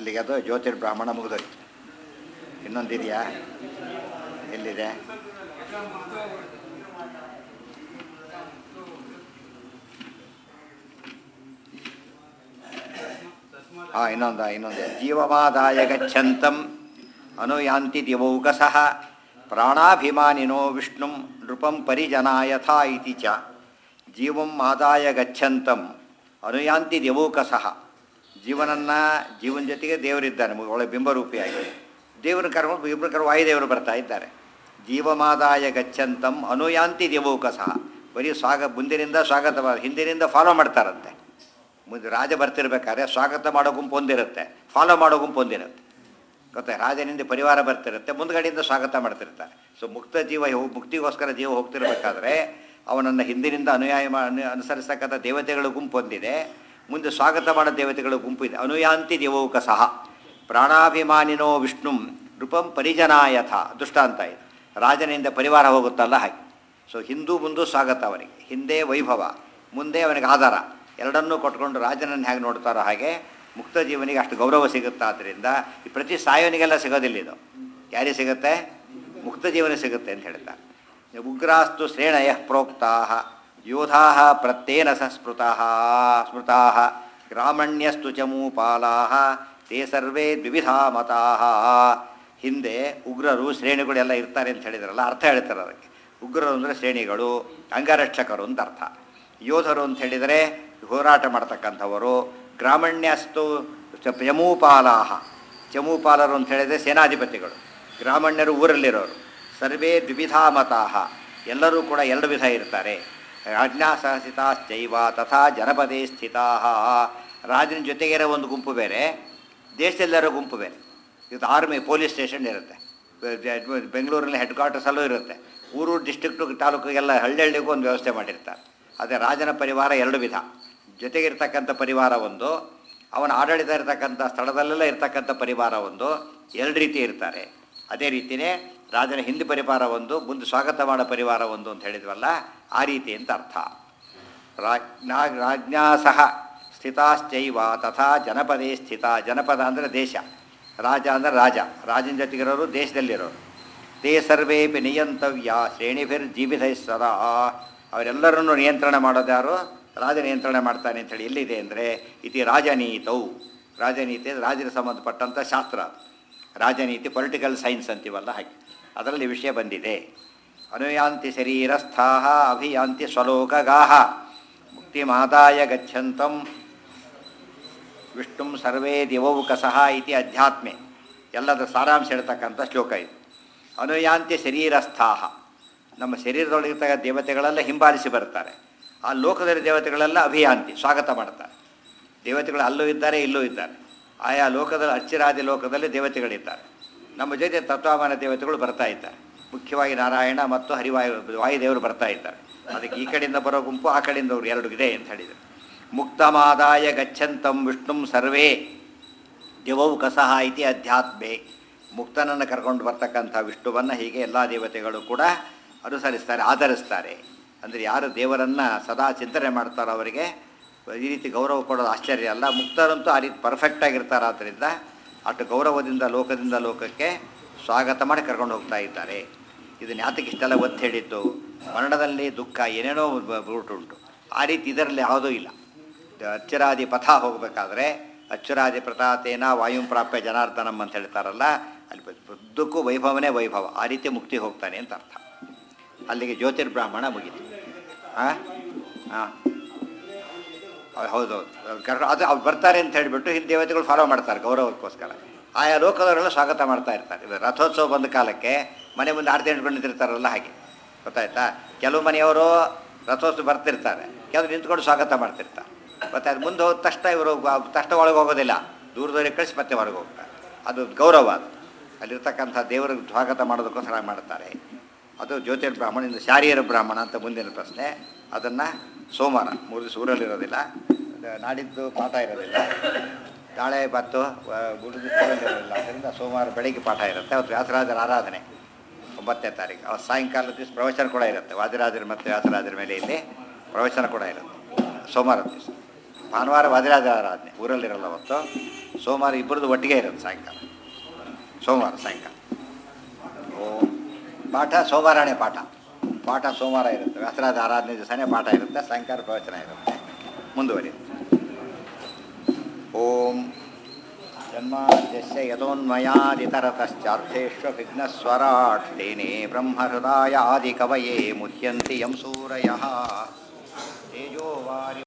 ಅಲ್ಲಿಗೆ ಅದು ಜ್ಯೋತಿರ್ಬ್ರಾಹ್ಮಣ ಮುಗಿದೋಯ್ತು ಇನ್ನೊಂದಿದೆಯಾ ಎಲ್ಲಿದೆ ಹಾಂ ಇನ್ನೊಂದು ಇನ್ನೊಂದು ಜೀವಮಾದಾಯ ಗಚ್ಚಂತಂ ಅನುಯಾಂತಿ ದಿವೌಕಸಃ ಪ್ರಾಣಾಭಿಮಾನಿನೋ ವಿಷ್ಣುಂ ನೃಪಂ ಪರಿಜನಾಯಥಾ ಇತಿ ಚ ಜೀವಂ ಆದಾಯ ಗಚ್ಚಂತಂ ಅನುಯಾಂತಿ ದಿವೌಕಸಃ ಜೀವನನ್ನ ಜೀವನ ಜೊತೆಗೆ ದೇವರಿದ್ದಾನೆ ಮು- ಒಳ್ಳೆ ಬಿಂಬರೂಪಿಯಾಗಿ ದೇವರ ಕರ್ಕೊಂಡು ಇಬ್ಬರು ಕರ್ಮ ವಾಯುದೇವರು ಬರ್ತಾ ಇದ್ದಾರೆ ಜೀವಮಾದಾಯ ಗಚ್ಚಂತಂ ಅನುಯಾಂತಿ ದಿವೌಕಸಃ ಬರೀ ಸ್ವಾಗ ಮುಂದಿನಿಂದ ಸ್ವಾಗತ ಮಾಡ್- ಹಿಂದಿನಿಂದ ಫಾಲೋ ಮಾಡ್ತಾರಂತೆ ಮುಂದೆ ರಾಜ ಬರ್ತಿರ್ಬೇಕಾದ್ರೆ ಸ್ವಾಗತ ಮಾಡೋ ಗುಂಪು ಒಂದಿರುತ್ತೆ ಫಾಲೋ ಮಾಡೋ ಗುಂಪು ಒಂದಿರುತ್ತೆ ಗೊತ್ತಾ ರಾಜನಿಂದ ಪರಿವಾರ ಬರ್ತಿರುತ್ತೆ ಮುಂದ್ಗಡೆಯಿಂದ ಸ್ವಾಗತ ಮಾಡ್ತಿರ್ತಾರೆ ಸೊ ಮುಕ್ತ ಜೀವ ಹೋ- ಮುಕ್ತಿಗೋಸ್ಕರ ಜೀವ ಹೋಗ್ತಿರ್ಬೇಕಾದ್ರೆ ಅವನನ್ನು ಹಿಂದಿನಿಂದ ಅನುಯಾಯ ಮಾ ಅನು- ಅನುಸರಿಸ್ತಕ್ಕಂಥ ದೇವತೆಗಳ ಗುಂಪು ಒಂದಿದೆ ಮುಂದೆ ಸ್ವಾಗತ ಮಾಡೋ ದೇವತೆಗಳ ಗುಂಪು ಇದೆ ಅನುಯಾಂತಿ ದೇವೌಕ ಸಹ ಪ್ರಾಣಾಭಿಮಾನಿನೋ ವಿಷ್ಣು ನೃಪಂ ಪರಿಜನಾಯಥ ದುಷ್ಟಾಂತ ಇದು ರಾಜನಿಂದ ಪರಿವಾರ ಹೋಗುತ್ತಲ್ಲ ಹಾಗೆ ಸೊ ಹಿಂದೂ ಮುಂದೂ ಸ್ವಾಗತ ಅವನಿಗೆ ಹಿಂದೆ ವೈಭವ ಮುಂದೆ ಅವನಿಗೆ ಆಧಾರ ಎರಡನ್ನೂ ಕೊಟ್ಕೊಂಡು ರಾಜನನ್ನು ಹೇಗೆ ನೋಡ್ತಾರೋ ಹಾಗೆ ಮುಕ್ತ ಜೀವನಿಗೆ ಅಷ್ಟು ಗೌರವ ಸಿಗುತ್ತೆ ಆದ್ದರಿಂದ ಈ ಪ್ರತಿ ಸಾಯೋನಿಗೆಲ್ಲ ಸಿಗೋದಿಲ್ಲ ಇದು ಯಾರಿಗೆ ಸಿಗುತ್ತೆ ಮುಕ್ತ ಜೀವನ ಸಿಗುತ್ತೆ ಅಂತ ಹೇಳ್ತಾರೆ ಉಗ್ರಾಸ್ತು ಶ್ರೇಣಯ ಪ್ರೋಕ್ತಾ ಯೋಧಾ ಪ್ರತ್ಯೇನ ಸ ಸ್ಮೃತಾ ಸ್ಮೃತಾ ಗ್ರಾಮಣ್ಯಸ್ತು ಚ ಮೂಪಾಲಾ ತೇ ಸರ್ವೇ ದ್ವಿವಿಧಾ ಮತಾ ಹಿಂದೆ ಉಗ್ರರು ಶ್ರೇಣಿಗಳೆಲ್ಲ ಇರ್ತಾರೆ ಅಂತ ಹೇಳಿದ್ರಲ್ಲ ಅರ್ಥ ಹೇಳ್ತಾರೆ ಅದಕ್ಕೆ ಉಗ್ರರು ಅಂದರೆ ಶ್ರೇಣಿಗಳು ಅಂಗರಕ್ಷಕರು ಅಂತ ಅರ್ಥ ಯೋಧರು ಅಂತ ಹೇಳಿದರೆ ಹೋರಾಟ ಮಾಡ್ತಕ್ಕಂಥವರು ಗ್ರಾಮಣ್ಯಸ್ತು ಚ- ಯಮೂಪಾಲಾಹ ಚಮೂಪಾಲರು ಅಂತ ಹೇಳಿದರೆ ಸೇನಾಧಿಪತಿಗಳು ಗ್ರಾಮಣ್ಯರು ಊರಲ್ಲಿರೋರು ಸರ್ವೇ ದ್ವಿವಿಧಾ ಮತಾಹ ಎಲ್ಲರೂ ಕೂಡ ಎರಡು ವಿಧ ಇರ್ತಾರೆ ಆಜ್ಞಾಸಹಸಿತಾಶ್ಚೈವ ತಥಾ ಜನಪದೇ ಸ್ಥಿತಾ ರಾಜನ ಜೊತೆಗಿರೋ ಒಂದು ಗುಂಪು ಬೇರೆ ದೇಶದಲ್ಲಿರೋ ಗುಂಪು ಬೇರೆ ಇವತ್ತು ಆರ್ಮಿ ಪೊಲೀಸ್ ಸ್ಟೇಷನ್ ಇರುತ್ತೆ ಬೆ- ಬೆಂಗಳೂರಲ್ಲಿ ಹೆಡ್ ಕ್ವಾರ್ಟರ್ಸಲ್ಲೂ ಇರುತ್ತೆ ಊರೂರು ಡಿಸ್ಟ್ರಿಕ್ಟು ತಾಲೂಕಿಗೆಲ್ಲ ಹಳ್ಳಿ ಹಳ್ಳಿಗೂ ಒಂದು ವ್ಯವಸ್ಥೆ ಮಾಡಿರ್ತಾರೆ ಅದೇ ರಾಜನ ಪರಿವಾರ ಎರಡು ವಿಧ ಜೊತೆಗಿರ್ತಕ್ಕಂಥ ಪರಿವಾರ ಒಂದು ಅವನ ಆಡಳಿತ ಇರತಕ್ಕಂಥ ಸ್ಥಳದಲ್ಲೆಲ್ಲ ಇರ್ತಕ್ಕಂಥ ಪರಿವಾರ ಒಂದು ಎರಡು ರೀತಿ ಇರ್ತಾರೆ ಅದೇ ರೀತಿಯೇ ರಾಜನ ಹಿಂದೆ ಪರಿವಾರ ಒಂದು ಮುಂದೆ ಸ್ವಾಗತ ಮಾಡೋ ಪರಿವಾರ ಒಂದು ಅಂತ ಹೇಳಿದ್ವಲ್ಲ ಆ ರೀತಿ ಅಂತ ಅರ್ಥ ರಾಜ್ಞಾ ರಾಜ್ಞಾ ಸಹ ಸ್ಥಿತಾಶ್ಚೈವ ತಥಾ ಜನಪದೇ ಸ್ಥಿತ ಜನಪದ ಅಂದರೆ ದೇಶ ರಾಜ ಅಂದರೆ ರಾಜ ರಾಜನ ಜೊತೆಗಿರೋರು ದೇಶದಲ್ಲಿರೋರು ತೇ ಸರ್ವೇಪಿ ನಿಯಂತವ್ಯ ಶ್ರೇಣಿಭಿರ್ ಜೀವಿತೈ ಸದಾ ಅವರೆಲ್ಲರನ್ನು ನಿಯಂತ್ರಣ ಮಾಡೋದು ಯಾರು ರಾಜ ನಿಯಂತ್ರಣ ಮಾಡ್ತಾನೆ ಅಂತೇಳಿ ಎಲ್ಲಿದೆ ಅಂದರೆ ಇತಿ ರಾಜನೀತೌ ರಾಜನೀತಿ ಅಂದ್ರೆ ರಾಜರಿಗೆ ಸಂಬಂಧಪಟ್ಟಂಥ ಶಾಸ್ತ್ರ ಅದು. ರಾಜನೀತಿ ಪೊಲಿಟಿಕಲ್ ಸೈನ್ಸ್ ಅಂತೀವಲ್ಲ ಹಾಗೆ ಅದರಲ್ಲಿ ವಿಷಯ ಬಂದಿದೆ ಅನುಯಾಂತಿ ಶರೀರಸ್ಥಾ ಅಭಿಯಾಂತಿ ಸ್ವಲೋಕಗಾಹ ಮುಕ್ತಿಮಾದಾಯ ಗಚ್ಚಂತಂ ವಿಷ್ಣುಂ ಸರ್ವೇ ದಿವೌಕಸಃ ಇತಿ ಅಧ್ಯಾತ್ಮೆ ಎಲ್ಲದರ ಸಾರಾಂಶ ಹೇಳ್ತಕ್ಕಂಥ ಶ್ಲೋಕ ಇದು ಅನುಯಾಂತಿ ಶರೀರಸ್ಥಾಹ ನಮ್ಮ ಶರೀರದೊಳಗಿರ್ತಕ್ಕ ದೇವತೆಗಳೆಲ್ಲ ಹಿಂಬಾಲಿಸಿ ಬರ್ತಾರೆ ಆ ಲೋಕದಲ್ಲಿ ದೇವತೆಗಳೆಲ್ಲ ಅಭಿಯಾಂತಿ ಸ್ವಾಗತ ಮಾಡ್ತಾರೆ ದೇವತೆಗಳು ಅಲ್ಲೂ ಇದ್ದಾರೆ ಇಲ್ಲೂ ಇದ್ದಾರೆ ಆಯಾ ಲೋಕದಲ್ಲಿ ಅಚ್ಚಿರಾದಿ ಲೋಕದಲ್ಲಿ ದೇವತೆಗಳಿದ್ದಾರೆ ನಮ್ಮ ಜೊತೆ ತತ್ವಮಾನ ದೇವತೆಗಳು ಬರ್ತಾ ಇದ್ದಾರೆ ಮುಖ್ಯವಾಗಿ ನಾರಾಯಣ ಮತ್ತು ಹರಿವಾಯು ವಾಯುದೇವರು ಬರ್ತಾ ಇದ್ದಾರೆ ಅದಕ್ಕೆ ಈ ಕಡೆಯಿಂದ ಬರೋ ಗುಂಪು ಆ ಕಡೆಯಿಂದ ಅವರು ಎರಡು ಇದೆ ಅಂತ ಹೇಳಿದರು ಮುಕ್ತಮಾದಾಯ ಗಚ್ಚಂತಂ ವಿಷ್ಣುಂ ಸರ್ವೇ ದಿವೌಕಸಃ ಇತಿ ಅಧ್ಯಾತ್ಮೆ ಮುಕ್ತನನ್ನು ಕರ್ಕೊಂಡು ಬರ್ತಕ್ಕಂಥ ವಿಷ್ಣುವನ್ನು ಹೀಗೆ ಎಲ್ಲ ದೇವತೆಗಳು ಕೂಡ ಅನುಸರಿಸ್ತಾರೆ ಆಧರಿಸ್ತಾರೆ ಅಂದರೆ ಯಾರು ದೇವರನ್ನು ಸದಾ ಚಿಂತನೆ ಮಾಡ್ತಾರೋ ಅವರಿಗೆ ಈ ರೀತಿ ಗೌರವ ಕೊಡೋದು ಆಶ್ಚರ್ಯ ಅಲ್ಲ ಮುಕ್ತರಂತೂ ಆ ರೀತಿ ಪರ್ಫೆಕ್ಟಾಗಿರ್ತಾರೆ ಆದ್ದರಿಂದ ಅಷ್ಟು ಗೌರವದಿಂದ ಲೋಕದಿಂದ ಲೋಕಕ್ಕೆ ಸ್ವಾಗತ ಮಾಡಿ ಕರ್ಕೊಂಡು ಹೋಗ್ತಾ ಇದ್ದಾರೆ ಇದನ್ನ ಯಾತಕ್ಕೆ ಇಷ್ಟೆಲ್ಲ ಒತ್ತು ಹೇಳಿದ್ದು ಮರಣದಲ್ಲಿ ದುಃಖ ಏನೇನೋ ರೂಟ್ ಉಂಟು ಆ ರೀತಿ ಇದರಲ್ಲಿ ಯಾವುದೂ ಇಲ್ಲ ಅಚ್ಚರಾದಿ ಪಥ ಹೋಗಬೇಕಾದ್ರೆ ಅಚ್ಚರಾದಿ ಪ್ರತಾತೇನ ವಾಯುಂ ಪ್ರಾಪ್ಯ ಜನಾರ್ದನಂ ಅಂತ ಹೇಳ್ತಾರಲ್ಲ ಅಲ್ಲಿ ಬುದ್ಧಕ್ಕೂ ವೈಭವನೇ ವೈಭವ ಆ ರೀತಿ ಮುಕ್ತಿ ಹೋಗ್ತಾನೆ ಅಂತ ಅರ್ಥ ಅಲ್ಲಿಗೆ ಜ್ಯೋತಿರ್ಬ್ರಾಹ್ಮಣ ಮುಗೀತು ಹಾಂ ಹಾಂ ಹೌದೌದು ಕರ್ ಅದು ಅವ್ರು ಬರ್ತಾರೆ ಅಂತ ಹೇಳಿಬಿಟ್ಟು ಹಿಂದೆ ದೇವತೆಗಳು ಫಾಲೋ ಮಾಡ್ತಾರೆ ಗೌರವಕ್ಕೋಸ್ಕರ ಆಯಾ ಲೋಕದವರೆಲ್ಲ ಸ್ವಾಗತ ಮಾಡ್ತಾ ಇರ್ತಾರೆ ಇದು ರಥೋತ್ಸವ ಬಂದ ಕಾಲಕ್ಕೆ ಮನೆ ಮುಂದೆ ಆರತಿ ಇಟ್ಕೊಂಡು ನಿಂತಿರ್ತಾರಲ್ಲ ಹಾಗೆ ಗೊತ್ತಾಯ್ತಾ ಕೆಲವು ಮನೆಯವರು ರಥೋತ್ಸವ ಬರ್ತಿರ್ತಾರೆ ಕೆಲವರು ನಿಂತ್ಕೊಂಡು ಸ್ವಾಗತ ಮಾಡ್ತಿರ್ತಾರೆ ಮತ್ತೆ ಅದು ಮುಂದೆ ಹೋದ ತಕ್ಷಣ ಇವರು ತಕ್ಷಣ ಒಳಗೆ ಹೋಗೋದಿಲ್ಲ ದೂರದವರೆಗೆ ಕಳಿಸಿ ಮತ್ತೆ ಹೊರಗೆ ಹೋಗ್ತಾರೆ ಅದು ಗೌರವ ಅದು ಅಲ್ಲಿರ್ತಕ್ಕಂಥ ದೇವರಿಗೆ ಸ್ವಾಗತ ಮಾಡೋದಕ್ಕೋಸ್ಕರ ಮಾಡ್ತಾರೆ ಅದು ಜ್ಯೋತಿರ್ಬ್ರಾಹ್ಮಣ ಶಾರೀರ ಬ್ರಾಹ್ಮಣ ಅಂತ ಮುಂದಿನ ಪ್ರಶ್ನೆ ಅದನ್ನು ಸೋಮವಾರ ಮೂರು ದಿವಸ ಊರಲ್ಲಿರೋದಿಲ್ಲ ಅದು ನಾಡಿದ್ದು ಪಾಠ ಇರೋದಿಲ್ಲ ನಾಳೆ ಬತ್ತು ಮೂರು ದಿವಸ ಊರಲ್ಲಿರೋದಿಲ್ಲ ಅದರಿಂದ ಸೋಮವಾರ ಬೆಳಿಗ್ಗೆ ಪಾಠ ಇರುತ್ತೆ ಅವತ್ತು ವ್ಯಾಸರಾಜರ ಆರಾಧನೆ ಒಂಬತ್ತನೇ ತಾರೀಕು ಅವತ್ತು ಸಾಯಂಕಾಲ ದಿವಸ ಪ್ರವಚನ ಕೂಡ ಇರುತ್ತೆ ವಾದಿರಾಜರ ಮತ್ತು ವ್ಯಾಸರಾಜರ ಮೇಲೆ ಇಲ್ಲಿ ಪ್ರವಚನ ಕೂಡ ಇರುತ್ತೆ ಸೋಮವಾರ ದಿವಸ ಭಾನುವಾರ ವಾದಿರಾಜರ ಆರಾಧನೆ ಊರಲ್ಲಿರಲ್ಲ ಅವತ್ತು ಸೋಮವಾರ ಇಬ್ಬರದು ಒಟ್ಟಿಗೆ ಇರುತ್ತೆ ಸಾಯಂಕಾಲ ಸೋಮವಾರ ಸಾಯಂಕಾಲ ಓಂ ಪಾಠ ಸೋಮವಾರನೇ ಪಾಠ ಪಾಠ ಸೋಮವಾರ ಇರುತ್ತೆ ವ್ಯಾಸರಾದ ಆರಾಧನೆ ದಿವಸನೇ ಪಾಠ ಇರುತ್ತೆ ಸಾಯಂಕಾಲ ಪ್ರವಚನ ಇರುತ್ತೆ ಮುಂದುವರಿ ಓಂ ಜನ್ಮಾದ್ಯಸ್ಯ ಯತೋನ್ಮಯಾದಿತರತಶ್ಚಾರ್ಥೇष्वभिघ्नस्वराट् तेने ब्रह्महृदायादिकवये मुह्यन्ति यं सूरयः तेजो वारि